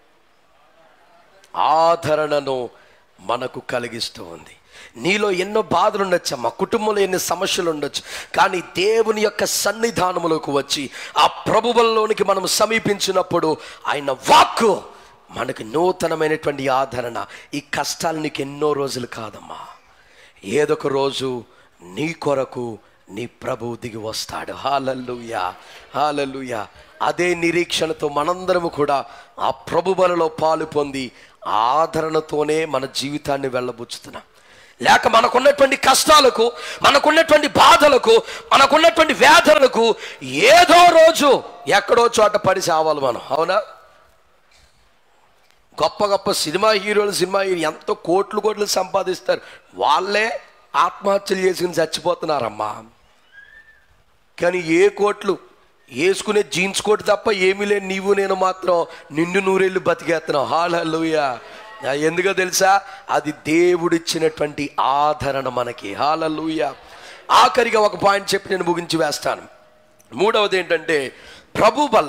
[SPEAKER 1] ఆదరణను మనకు కలిగిస్తూ ఉంది నీలో ఎన్నో బాధలు ఉండొచ్చు మా కుటుంబంలో ఎన్ని సమస్యలు ఉండొచ్చు కానీ దేవుని యొక్క సన్నిధానములోకి వచ్చి ఆ ప్రభువుల్లోనికి మనం సమీపించినప్పుడు ఆయన వాక్కు మనకు నూతనమైనటువంటి ఆదరణ ఈ కష్టాలు నీకు ఎన్నో రోజులు కాదమ్మా ఏదొక రోజు నీ కొరకు నీ ప్రభు దిగి వస్తాడు హాలల్లుయా హాలల్లుయా అదే నిరీక్షణతో మనందరము కూడా ఆ ప్రభు బలలో పాలు పొంది ఆ ఆదరణతోనే మన జీవితాన్ని వెళ్ళబుచ్చుతున్నాం లేక మనకున్నటువంటి కష్టాలకు మనకున్నటువంటి బాధలకు మనకున్నటువంటి వేదనలకు ఏదో రోజు ఎక్కడో చోట పడి సావాలి మనం అవునా గొప్ప గొప్ప సినిమా హీరోలు సినిమా హీరో ఎంతో కోట్లు కోట్లు సంపాదిస్తారు వాళ్ళే ఆత్మహత్యలు చేసుకుని చచ్చిపోతున్నారమ్మా కానీ ఏ కోట్లు వేసుకునే జీన్స్ కోట్ తప్ప ఏమీ లేని నీవు నేను మాత్రం నిండు నూరేళ్ళు బతికేస్తున్నావు హాలూయ ఎందుకో తెలుసా అది దేవుడిచ్చినటువంటి ఆదరణ మనకి హాలూయ ఆఖరిగా ఒక పాయింట్ చెప్పి నేను ముగించి వేస్తాను మూడవది ఏంటంటే ప్రభు వల్ల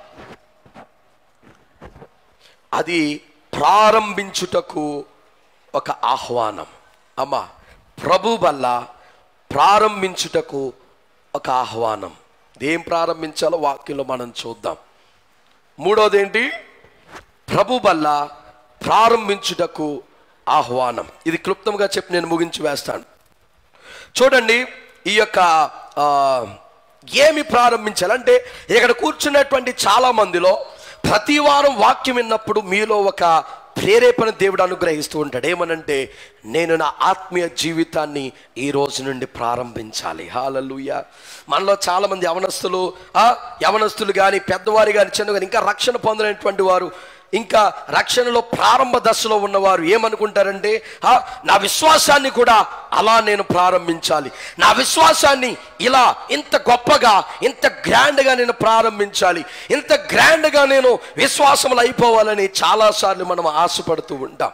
[SPEAKER 1] అది ప్రారంభించుటకు ఒక ఆహ్వానం అమ్మా ప్రభు వల్ల ప్రారంభించుటకు ఒక ఆహ్వానం ఏం ప్రారంభించాలో వాక్యంలో మనం చూద్దాం మూడవది ఏంటి ప్రభు వల్ల ప్రారంభించుటకు ఆహ్వానం ఇది క్లుప్తంగా చెప్పి నేను ముగించి వేస్తాను చూడండి ఈ యొక్క ఆ, ఏమి ప్రారంభించాలంటే ఇక్కడ కూర్చున్నటువంటి చాలా మందిలో ప్రతి వారం వాక్యం విన్నప్పుడు మీలో ఒక ప్రేరేపణ దేవుడు అనుగ్రహిస్తూ ఉంటాడు ఏమనంటే నేను నా ఆత్మీయ జీవితాన్ని ఈ రోజు నుండి ప్రారంభించాలి హాలలుయ మనలో చాలా మంది యవనస్తులు ఆ, యవనస్తులు కానీ పెద్దవారు కానీ చిన్న కానీ ఇంకా రక్షణ పొందినటువంటి వారు ఇంకా రక్షణలో ప్రారంభ దశలో ఉన్నవారు ఏమనుకుంటారంటే "ఆ, నా విశ్వాసాన్ని కూడా అలా నేను ప్రారంభించాలి నా విశ్వాసాన్ని ఇలా ఇంత గొప్పగా ఇంత గ్రాండ్గా నేను ప్రారంభించాలి ఇంత గ్రాండ్గా నేను విశ్వాసములు అయిపోవాలని చాలాసార్లు మనం ఆశపడుతూ ఉంటాం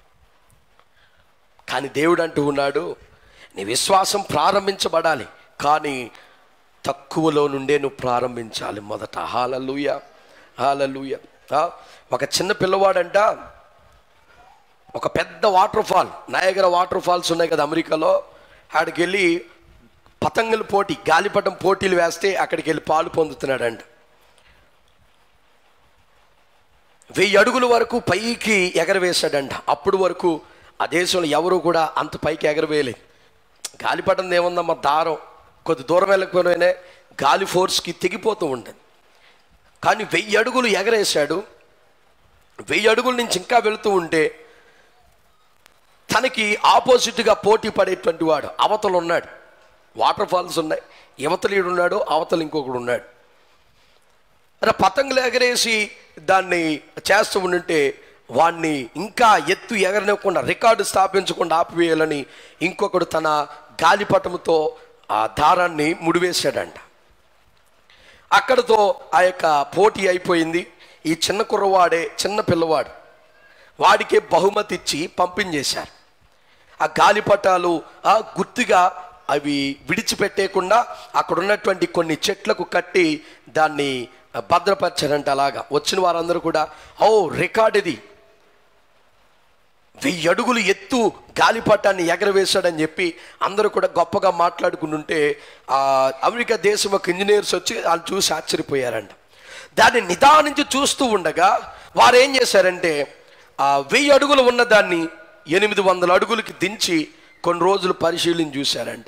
[SPEAKER 1] కానీ దేవుడు అంటూ ఉన్నాడు నీ విశ్వాసం ప్రారంభించబడాలి కానీ తక్కువలో నుండే నువ్వు ప్రారంభించాలి మొదట హాలలుయ హాలలుయ ఒక చిన్న పిల్లవాడంట ఒక పెద్ద water fall Niagara water falls ఉన్నాయి కదా అమెరికాలో ఆడికి వెళ్ళి పతంగుల పోటీ గాలిపటం పోటీలు వేస్తే అక్కడికి వెళ్ళి పాలు పొందుతున్నాడంట వెయ్యి అడుగుల వరకు పైకి ఎగరవేశాడంట అప్పుడు వరకు ఆ దేశంలో ఎవరు కూడా అంత పైకి ఎగరవేయలేదు గాలిపటం ఏముందమ్మా దారం కొద్ది దూరం వెళ్ళకపోయినా గాలి ఫోర్స్కి తెగిపోతూ ఉంటుంది కానీ వెయ్యి అడుగులు ఎగరేశాడు వెయ్యి అడుగుల నుంచి ఇంకా వెళుతూ ఉంటే తనకి ఆపోజిట్గా పోటీ పడేటువంటి వాడు అవతలు ఉన్నాడు వాటర్ ఫాల్స్ ఉన్నాయి యువతలు ఈడు ఉన్నాడు అవతలు ఇంకొకడు ఉన్నాడు అరే పతంగులు ఎగరేసి దాన్ని చేస్తూ ఉంటే వాణ్ణి ఇంకా ఎత్తు ఎగరనివ్వకుండా రికార్డు స్థాపించకుండా ఆపివేయాలని ఇంకొకడు తన గాలిపటముతో ఆ దారాన్ని ముడివేశాడంట అక్కడతో ఆ యొక్క పోటీ అయిపోయింది ఈ చిన్న కుర్రవాడే చిన్న పిల్లవాడు వాడికే బహుమతి ఇచ్చి పంపించేశారు ఆ గాలిపటాలు ఆ గుర్తుగా అవి విడిచిపెట్టేయకుండా అక్కడ ఉన్నటువంటి కొన్ని చెట్లకు కట్టి దాన్ని భద్రపరచారంట అలాగా వచ్చిన వారందరూ కూడా ఓ రికార్డ్ ఇది వెయ్యి అడుగులు ఎత్తు గాలిపటాన్ని ఎగరవేశాడని చెప్పి అందరూ కూడా గొప్పగా మాట్లాడుకుంటుంటే ఆ అమెరికా దేశం ఒక ఇంజనీర్స్ వచ్చి వాళ్ళు చూసి ఆశ్చర్యపోయారంట దాన్ని నిదానించి చూస్తూ ఉండగా వారు ఏం చేశారంటే ఆ వెయ్యి అడుగులు ఉన్న దాన్ని ఎనిమిది వందల అడుగులకి దించి కొన్ని రోజులు పరిశీలించి చూశారంట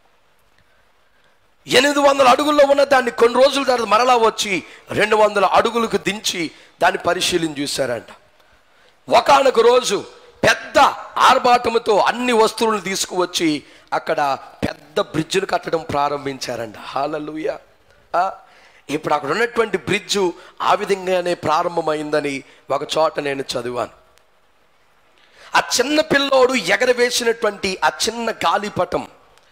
[SPEAKER 1] ఎనిమిది వందల అడుగుల్లో ఉన్న దాన్ని కొన్ని రోజుల తర్వాత మరలా వచ్చి రెండు వందల అడుగులకు దించి దాన్ని పరిశీలించి చూశారంట ఒకనొక రోజు పెద్ద ఆర్భాటముతో అన్ని వస్తువులను తీసుకువచ్చి అక్కడ పెద్ద బ్రిడ్జ్ను కట్టడం ప్రారంభించారంట హాలలుయ ఇప్పుడు అక్కడ ఉన్నటువంటి బ్రిడ్జు ఆ విధంగానే ప్రారంభమైందని ఒక చోట నేను చదివాను ఆ చిన్న పిల్లోడు ఎగరవేసినటువంటి ఆ చిన్న గాలిపటం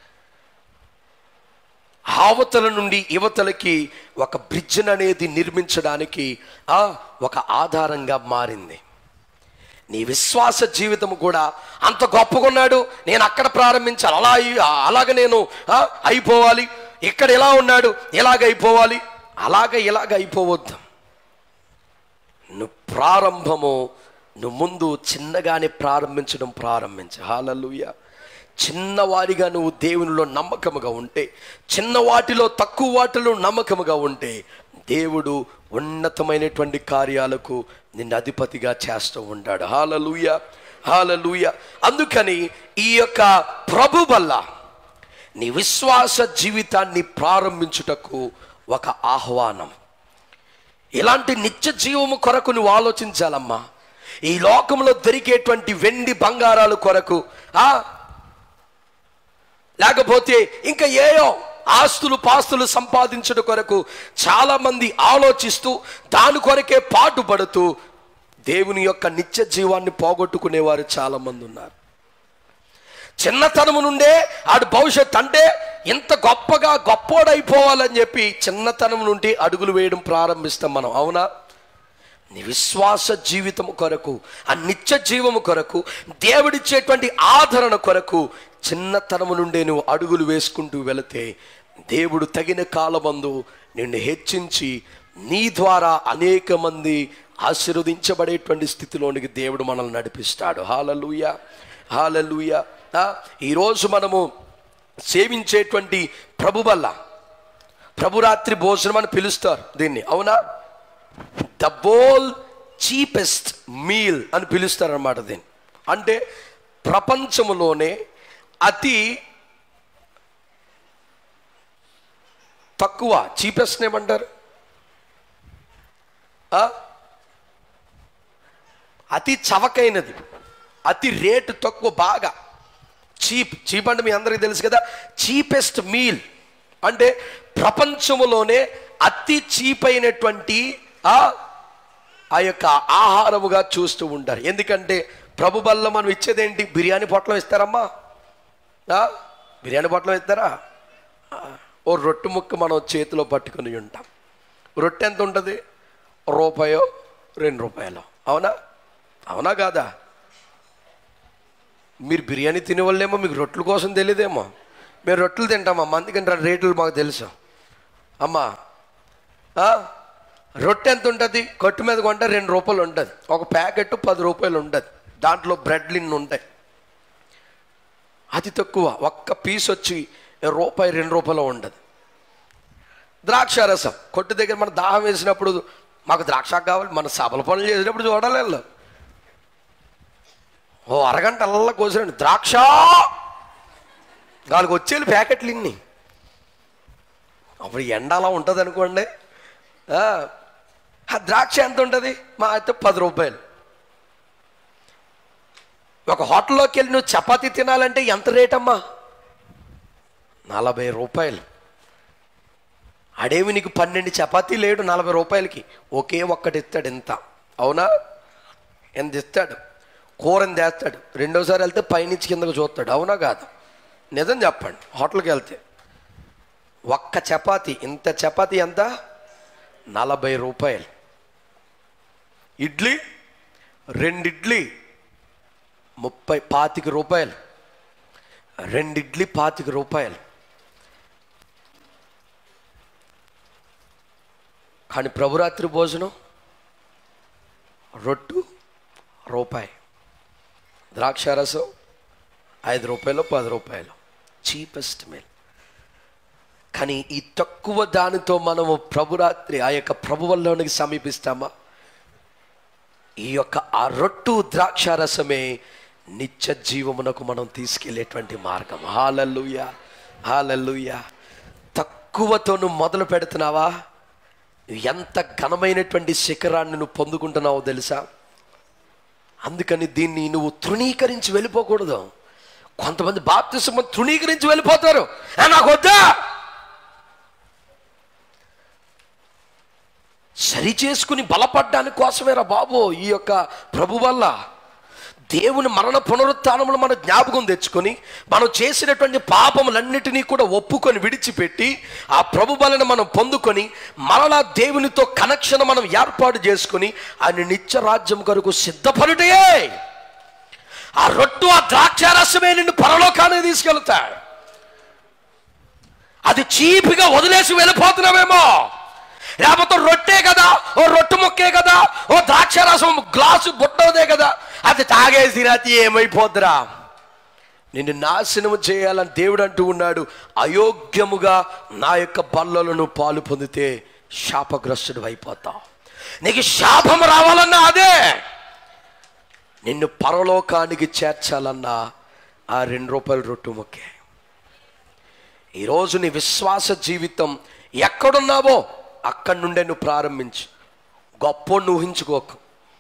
[SPEAKER 1] ఆవతల నుండి యువతలకి ఒక బ్రిడ్జ్ అనేది నిర్మించడానికి ఆ ఒక ఆధారంగా మారింది నీ విశ్వాస జీవితం కూడా అంత గొప్పగా ఉన్నాడు నేను అక్కడ ప్రారంభించాలి అలా అయి- అలాగ నేను ఆ, అయిపోవాలి ఇక్కడ ఎలా ఉన్నాడు ఎలాగ అయిపోవాలి అలాగ ఇలాగ అయిపోవద్దు నువ్వు ప్రారంభము నువ్వు ముందు చిన్నగానే ప్రారంభించడం ప్రారంభించు హాలలుయ చిన్నవాడిగా నువ్వు దేవునిలో నమ్మకముగా ఉంటే చిన్న వాటిలో తక్కువ వాటిలో నమ్మకముగా ఉంటే దేవుడు ఉన్నతమైనటువంటి కార్యాలకు నిన్ను అధిపతిగా చేస్తూ ఉంటాడు హాలలుయ హాలలుయ అందుకని ఈ యొక్క ప్రభు వల్ల నీ విశ్వాస జీవితాన్ని ప్రారంభించుటకు ఒక ఆహ్వానం ఇలాంటి నిత్య జీవము కొరకు నువ్వు ఆలోచించాలమ్మా ఈ లోకంలో దొరికేటువంటి వెండి బంగారాలు కొరకు ఆ లేకపోతే ఇంకా ఏయో ఆస్తులు పాస్తులు సంపాదించడం కొరకు చాలా మంది ఆలోచిస్తూ దాని కొరకే పాటుపడుతూ దేవుని యొక్క నిత్య జీవాన్ని పోగొట్టుకునేవారు చాలామంది ఉన్నారు చిన్నతనము నుండే ఆడు భవిష్యత్ అంటే ఇంత గొప్పగా గొప్పోడైపోవాలని చెప్పి చిన్నతనం నుండి అడుగులు వేయడం ప్రారంభిస్తాం మనం అవునా నీ విశ్వాస జీవితము కొరకు ఆ నిత్య జీవము కొరకు దేవుడిచ్చేటువంటి ఆదరణ కొరకు చిన్నతనము నుండే నువ్వు అడుగులు వేసుకుంటూ వెళితే దేవుడు తగిన కాలమందు నిన్ను హెచ్చించి నీ ద్వారా అనేక మంది ఆశీర్వదించబడేటువంటి స్థితిలోనికి దేవుడు మనల్ని నడిపిస్తాడు హాలలుయ హాలలుయ ఈరోజు మనము సేవించేటువంటి ప్రభు వల్ల ప్రభురాత్రి భోజనం అని పిలుస్తారు దీన్ని అవునా ద బోల్ చీపెస్ట్ మీల్ అని పిలుస్తారు అన్నమాట దీన్ని అంటే ప్రపంచంలోనే అతి తక్కువ చీపెస్ట్ ఏమంటారు ఆ? అతి చవకైనది అతి రేటు తక్కువ బాగా చీప్ చీప్ అంటే మీ అందరికీ తెలుసు కదా చీపెస్ట్ మీల్ అంటే ప్రపంచములోనే అతి చీప్ అయినటువంటి ఆ ఆ యొక్క ఆహారముగా చూస్తూ ఉంటారు ఎందుకంటే ప్రభు బల్ల మనం ఇచ్చేదేంటి బిర్యానీ పొట్లం ఇస్తారమ్మా ఆ? బిర్యానీ పొట్లం ఇస్తారా ఆ, ఓ రొట్టె ముక్క మనం చేతిలో పట్టుకుని ఉంటాం రొట్టె ఎంత ఉంటుంది రూపాయో రెండు రూపాయలు అవునా అవునా కాదా మీరు బిర్యానీ తినేవాళ్ళేమో మీకు రొట్టెల కోసం తెలియదేమో మేము రొట్టెలు తింటామమ్మా అందుకంటే రేట్లు మాకు తెలుసు అమ్మా ఆ? రొట్టె ఎంత ఉంటుంది కొట్టు మీద కొంటే రెండు రూపాయలు ఉంటుంది ఒక ప్యాకెట్ పది రూపాయలు ఉంటుంది దాంట్లో బ్రెడ్లు ఇన్ని ఉంటాయి అతి తక్కువ ఒక్క పీస్ వచ్చి రూపాయి రెండు రూపాయలు ఉండదు ద్రాక్ష రసం కొట్టు దగ్గర మన దాహం వేసినప్పుడు మాకు ద్రాక్ష కావాలి మన సభల పనులు చేసినప్పుడు చూడాలి వీళ్ళు. ఓ అరగంట అల్లా కోసిరండి ద్రాక్ష వాళ్ళకి వచ్చేది ప్యాకెట్లు ఇన్ని అప్పుడు ఎండ అలా ఉంటుంది అనుకోండి ఆ, ఆ ద్రాక్ష ఎంత ఉంటుంది మా అయితే పది రూపాయలు ఒక హోటల్లోకి వెళ్ళి నువ్వు చపాతీ తినాలంటే ఎంత రేట్ అమ్మా నలభై రూపాయలు అడేవి నీకు పన్నెండు చపాతీ లేడు నలభై రూపాయలకి ఒకే ఒక్కటి ఇస్తాడు ఎంత అవునా ఎంత ఇస్తాడు కూరని తెస్తాడు రెండోసారి వెళ్తే పైనుంచి కిందకు చూస్తాడు అవునా కాదు నిజం చెప్పండి హోటల్కి వెళ్తే ఒక్క చపాతీ ఇంత చపాతీ ఎంత నలభై రూపాయలు ఇడ్లీ రెండు ఇడ్లీ ముప్పై పాతిక రూపాయలు రెండు ఇడ్లీ పాతిక రూపాయలు కానీ ప్రభురాత్రి భోజనం రొట్టు రూపాయి ద్రాక్షారసం ఐదు రూపాయలు పది రూపాయలు చీపెస్ట్ మీల్ కానీ ఈ తక్కువ దానితో మనము ప్రభురాత్రి ఆ యొక్క ప్రభువల్లోనికి సమీపిస్తామా ఈ యొక్క ఆ రొట్టు ద్రాక్షారసమే నిత్య జీవమునకు మనం తీసుకెళ్లేటువంటి మార్గం హాలల్లుయ హాలల్లుయ తక్కువతో నువ్వు మొదలు పెడుతున్నావా ఎంత ఘనమైనటువంటి శిఖరాన్ని నువ్వు పొందుకుంటున్నావో తెలుసా అందుకని దీన్ని నువ్వు తృణీకరించి వెళ్ళిపోకూడదు కొంతమంది బాప్తిసం తృణీకరించి వెళ్ళిపోతారు "ఆ, నాకు వద్దా సరి చేసుకుని బలపడ్డానికి కోసమేరా బాబు ఈ యొక్క ప్రభు వల్ల దేవుని మరణ పునరుత్నములు మన జ్ఞాపకం తెచ్చుకొని మనం చేసినటువంటి పాపములన్నిటినీ కూడా ఒప్పుకొని విడిచిపెట్టి ఆ ప్రభు బలను మనం పొందుకొని మరలా దేవునితో కనెక్షన్ మనం ఏర్పాటు చేసుకొని ఆయన నిత్య రాజ్యం కొరకు సిద్ధపడుటే ఆ రొట్టు ఆ ద్రాక్షారసమే నిన్ను పరలోకానికి తీసుకెళ్తాడు అది చీపిగా వదిలేసి వెళ్ళిపోతున్నావేమో లేకపోతే రొట్టె కదా ఓ రొట్టె ముక్కే కదా ఓ ద్రాక్షరసం గ్లాసు బుట్టదే కదా అది తాగేసి రాతి ఏమైపోద్దురా నిన్ను నాశనము చేయాలని దేవుడు అంటూ ఉన్నాడు అయోగ్యముగా నా యొక్క బల్లలో పాలు పొందితే శాపగ్రస్తుడు అయిపోతావు నీకు శాపం రావాలన్నా అదే నిన్ను పరలోకానికి చేర్చాలన్నా ఆ రెండు రూపాయల రొట్టు మొక్కే ఈరోజు నీ విశ్వాస జీవితం ఎక్కడున్నావో అక్కడి నుండే నువ్వు ప్రారంభించు గొప్ప ఊహించుకోకు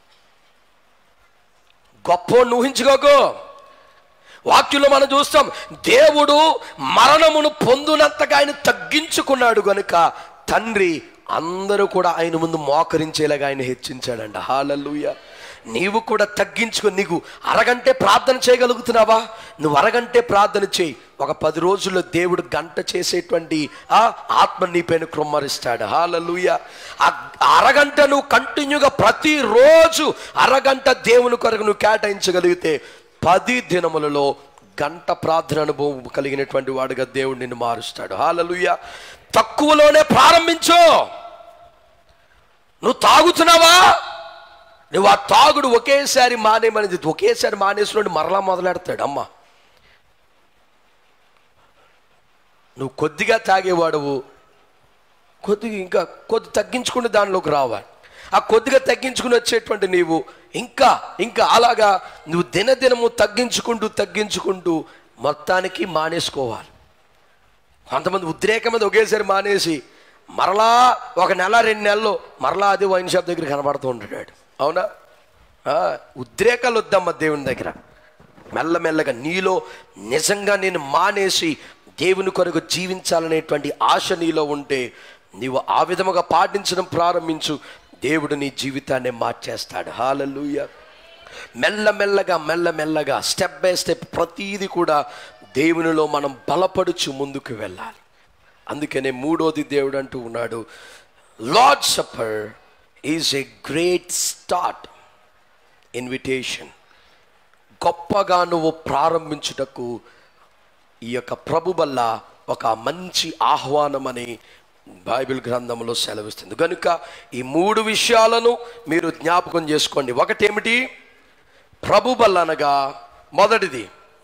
[SPEAKER 1] గొప్ప ఊహించుకోకు వాక్యంలో మనం చూస్తాం దేవుడు మరణమును పొందునంతగా ఆయన తగ్గించుకున్నాడు గనుక తండ్రి అందరూ కూడా ఆయన ముందు మోకరించేలాగా ఆయన హెచ్చించాడంట హాలల్లుయ నీవు కూడా తగ్గించుకో నీకు అరగంటే ప్రార్థన చేయగలుగుతున్నావా నువ్వు అరగంటే ప్రార్థన చేయి ఒక పది రోజుల్లో దేవుడు గంట చేసేటువంటి ఆ ఆత్మ నీ పైన కృమ్మరిస్తాడు హాలలుయ ఆ అరగంట నువ్వు కంటిన్యూగా ప్రతిరోజు అరగంట దేవుని కొరకు నువ్వు కేటాయించగలిగితే పది దినములలో గంట ప్రార్థన అనుభవం కలిగినటువంటి వాడుగా దేవుడు నిన్ను మారుస్తాడు హాలలుయ తక్కువలోనే ప్రారంభించు నువ్వు తాగుతున్నావా నువ్వు ఆ తాగుడు ఒకేసారి మానేమనేది ఒకేసారి మానేసినోడు మరలా మొదలెడతాడు అమ్మ నువ్వు కొద్దిగా తాగేవాడువు కొద్దిగా ఇంకా కొద్ది తగ్గించుకుని దానిలోకి రావాలి ఆ కొద్దిగా తగ్గించుకుని వచ్చేటువంటి నీవు ఇంకా ఇంకా అలాగా నువ్వు దినదినము తగ్గించుకుంటూ తగ్గించుకుంటూ మొత్తానికి మానేసుకోవాలి కొంతమంది ఉద్రేకం మీద ఒకేసారి మానేసి మరలా ఒక నెల రెండు నెలలు మరలా అదే వైన్ షాప్ దగ్గర కనబడుతూ ఉంటాడు అవునా ఆ, ఉద్రేకాలు వద్దమ్మా దేవుని దగ్గర మెల్లమెల్లగా నీలో నిజంగా నేను మానేసి దేవుని కొరకు జీవించాలనేటువంటి ఆశ నీలో ఉంటే నీవు ఆ విధముగా పాటించడం ప్రారంభించు దేవుడు నీ జీవితాన్ని మార్చేస్తాడు హాలలుయ మెల్లమెల్లగా మెల్లమెల్లగా స్టెప్ బై స్టెప్ ప్రతీది కూడా దేవునిలో మనం బలపడుచు ముందుకు వెళ్ళాలి అందుకనే మూడోది దేవుడు అంటూ ఉన్నాడు lord supper is a great start invitation గొప్పగా నువ్వు ప్రారంభించుటకు ఈ యొక్క ప్రభు వల్ల ఒక మంచి ఆహ్వానం అని బైబిల్ గ్రంథంలో సెలవిస్తుంది కనుక ఈ మూడు విషయాలను మీరు జ్ఞాపకం చేసుకోండి ఒకటేమిటి ప్రభు వల్ల అనగా మొదటిది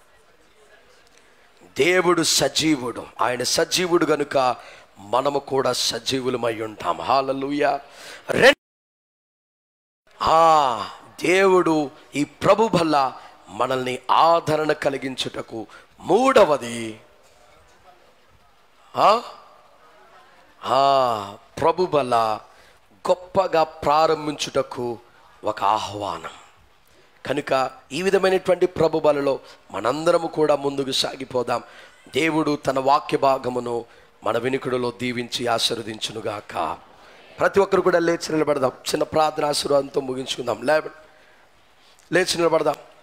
[SPEAKER 1] దేవుడు సజీవుడు ఆయన సజీవుడు గనుక మనము కూడా సజీవులమై ఉంటాం హాలలుయ రెండు ఆ దేవుడు ఈ ప్రభు వల్ల మనల్ని ఆదరణ కలిగించుటకు మూడవది ఆ? ఆ ప్రభు వల్ల గొప్పగా ప్రారంభించుటకు ఒక ఆహ్వానం కనుక ఈ విధమైనటువంటి ప్రభు బలలో మనందరము కూడా ముందుకు సాగిపోదాం దేవుడు తన వాక్య భాగమును మన వినికుడిలో దీవించి ఆశీర్వదించునుగాక ప్రతి ఒక్కరు కూడా లేచి నిలబడదాం చిన్న ప్రార్థన ఆశీర్వాదంతో ముగించుకుందాం లేవ లేచి నిలబడదాం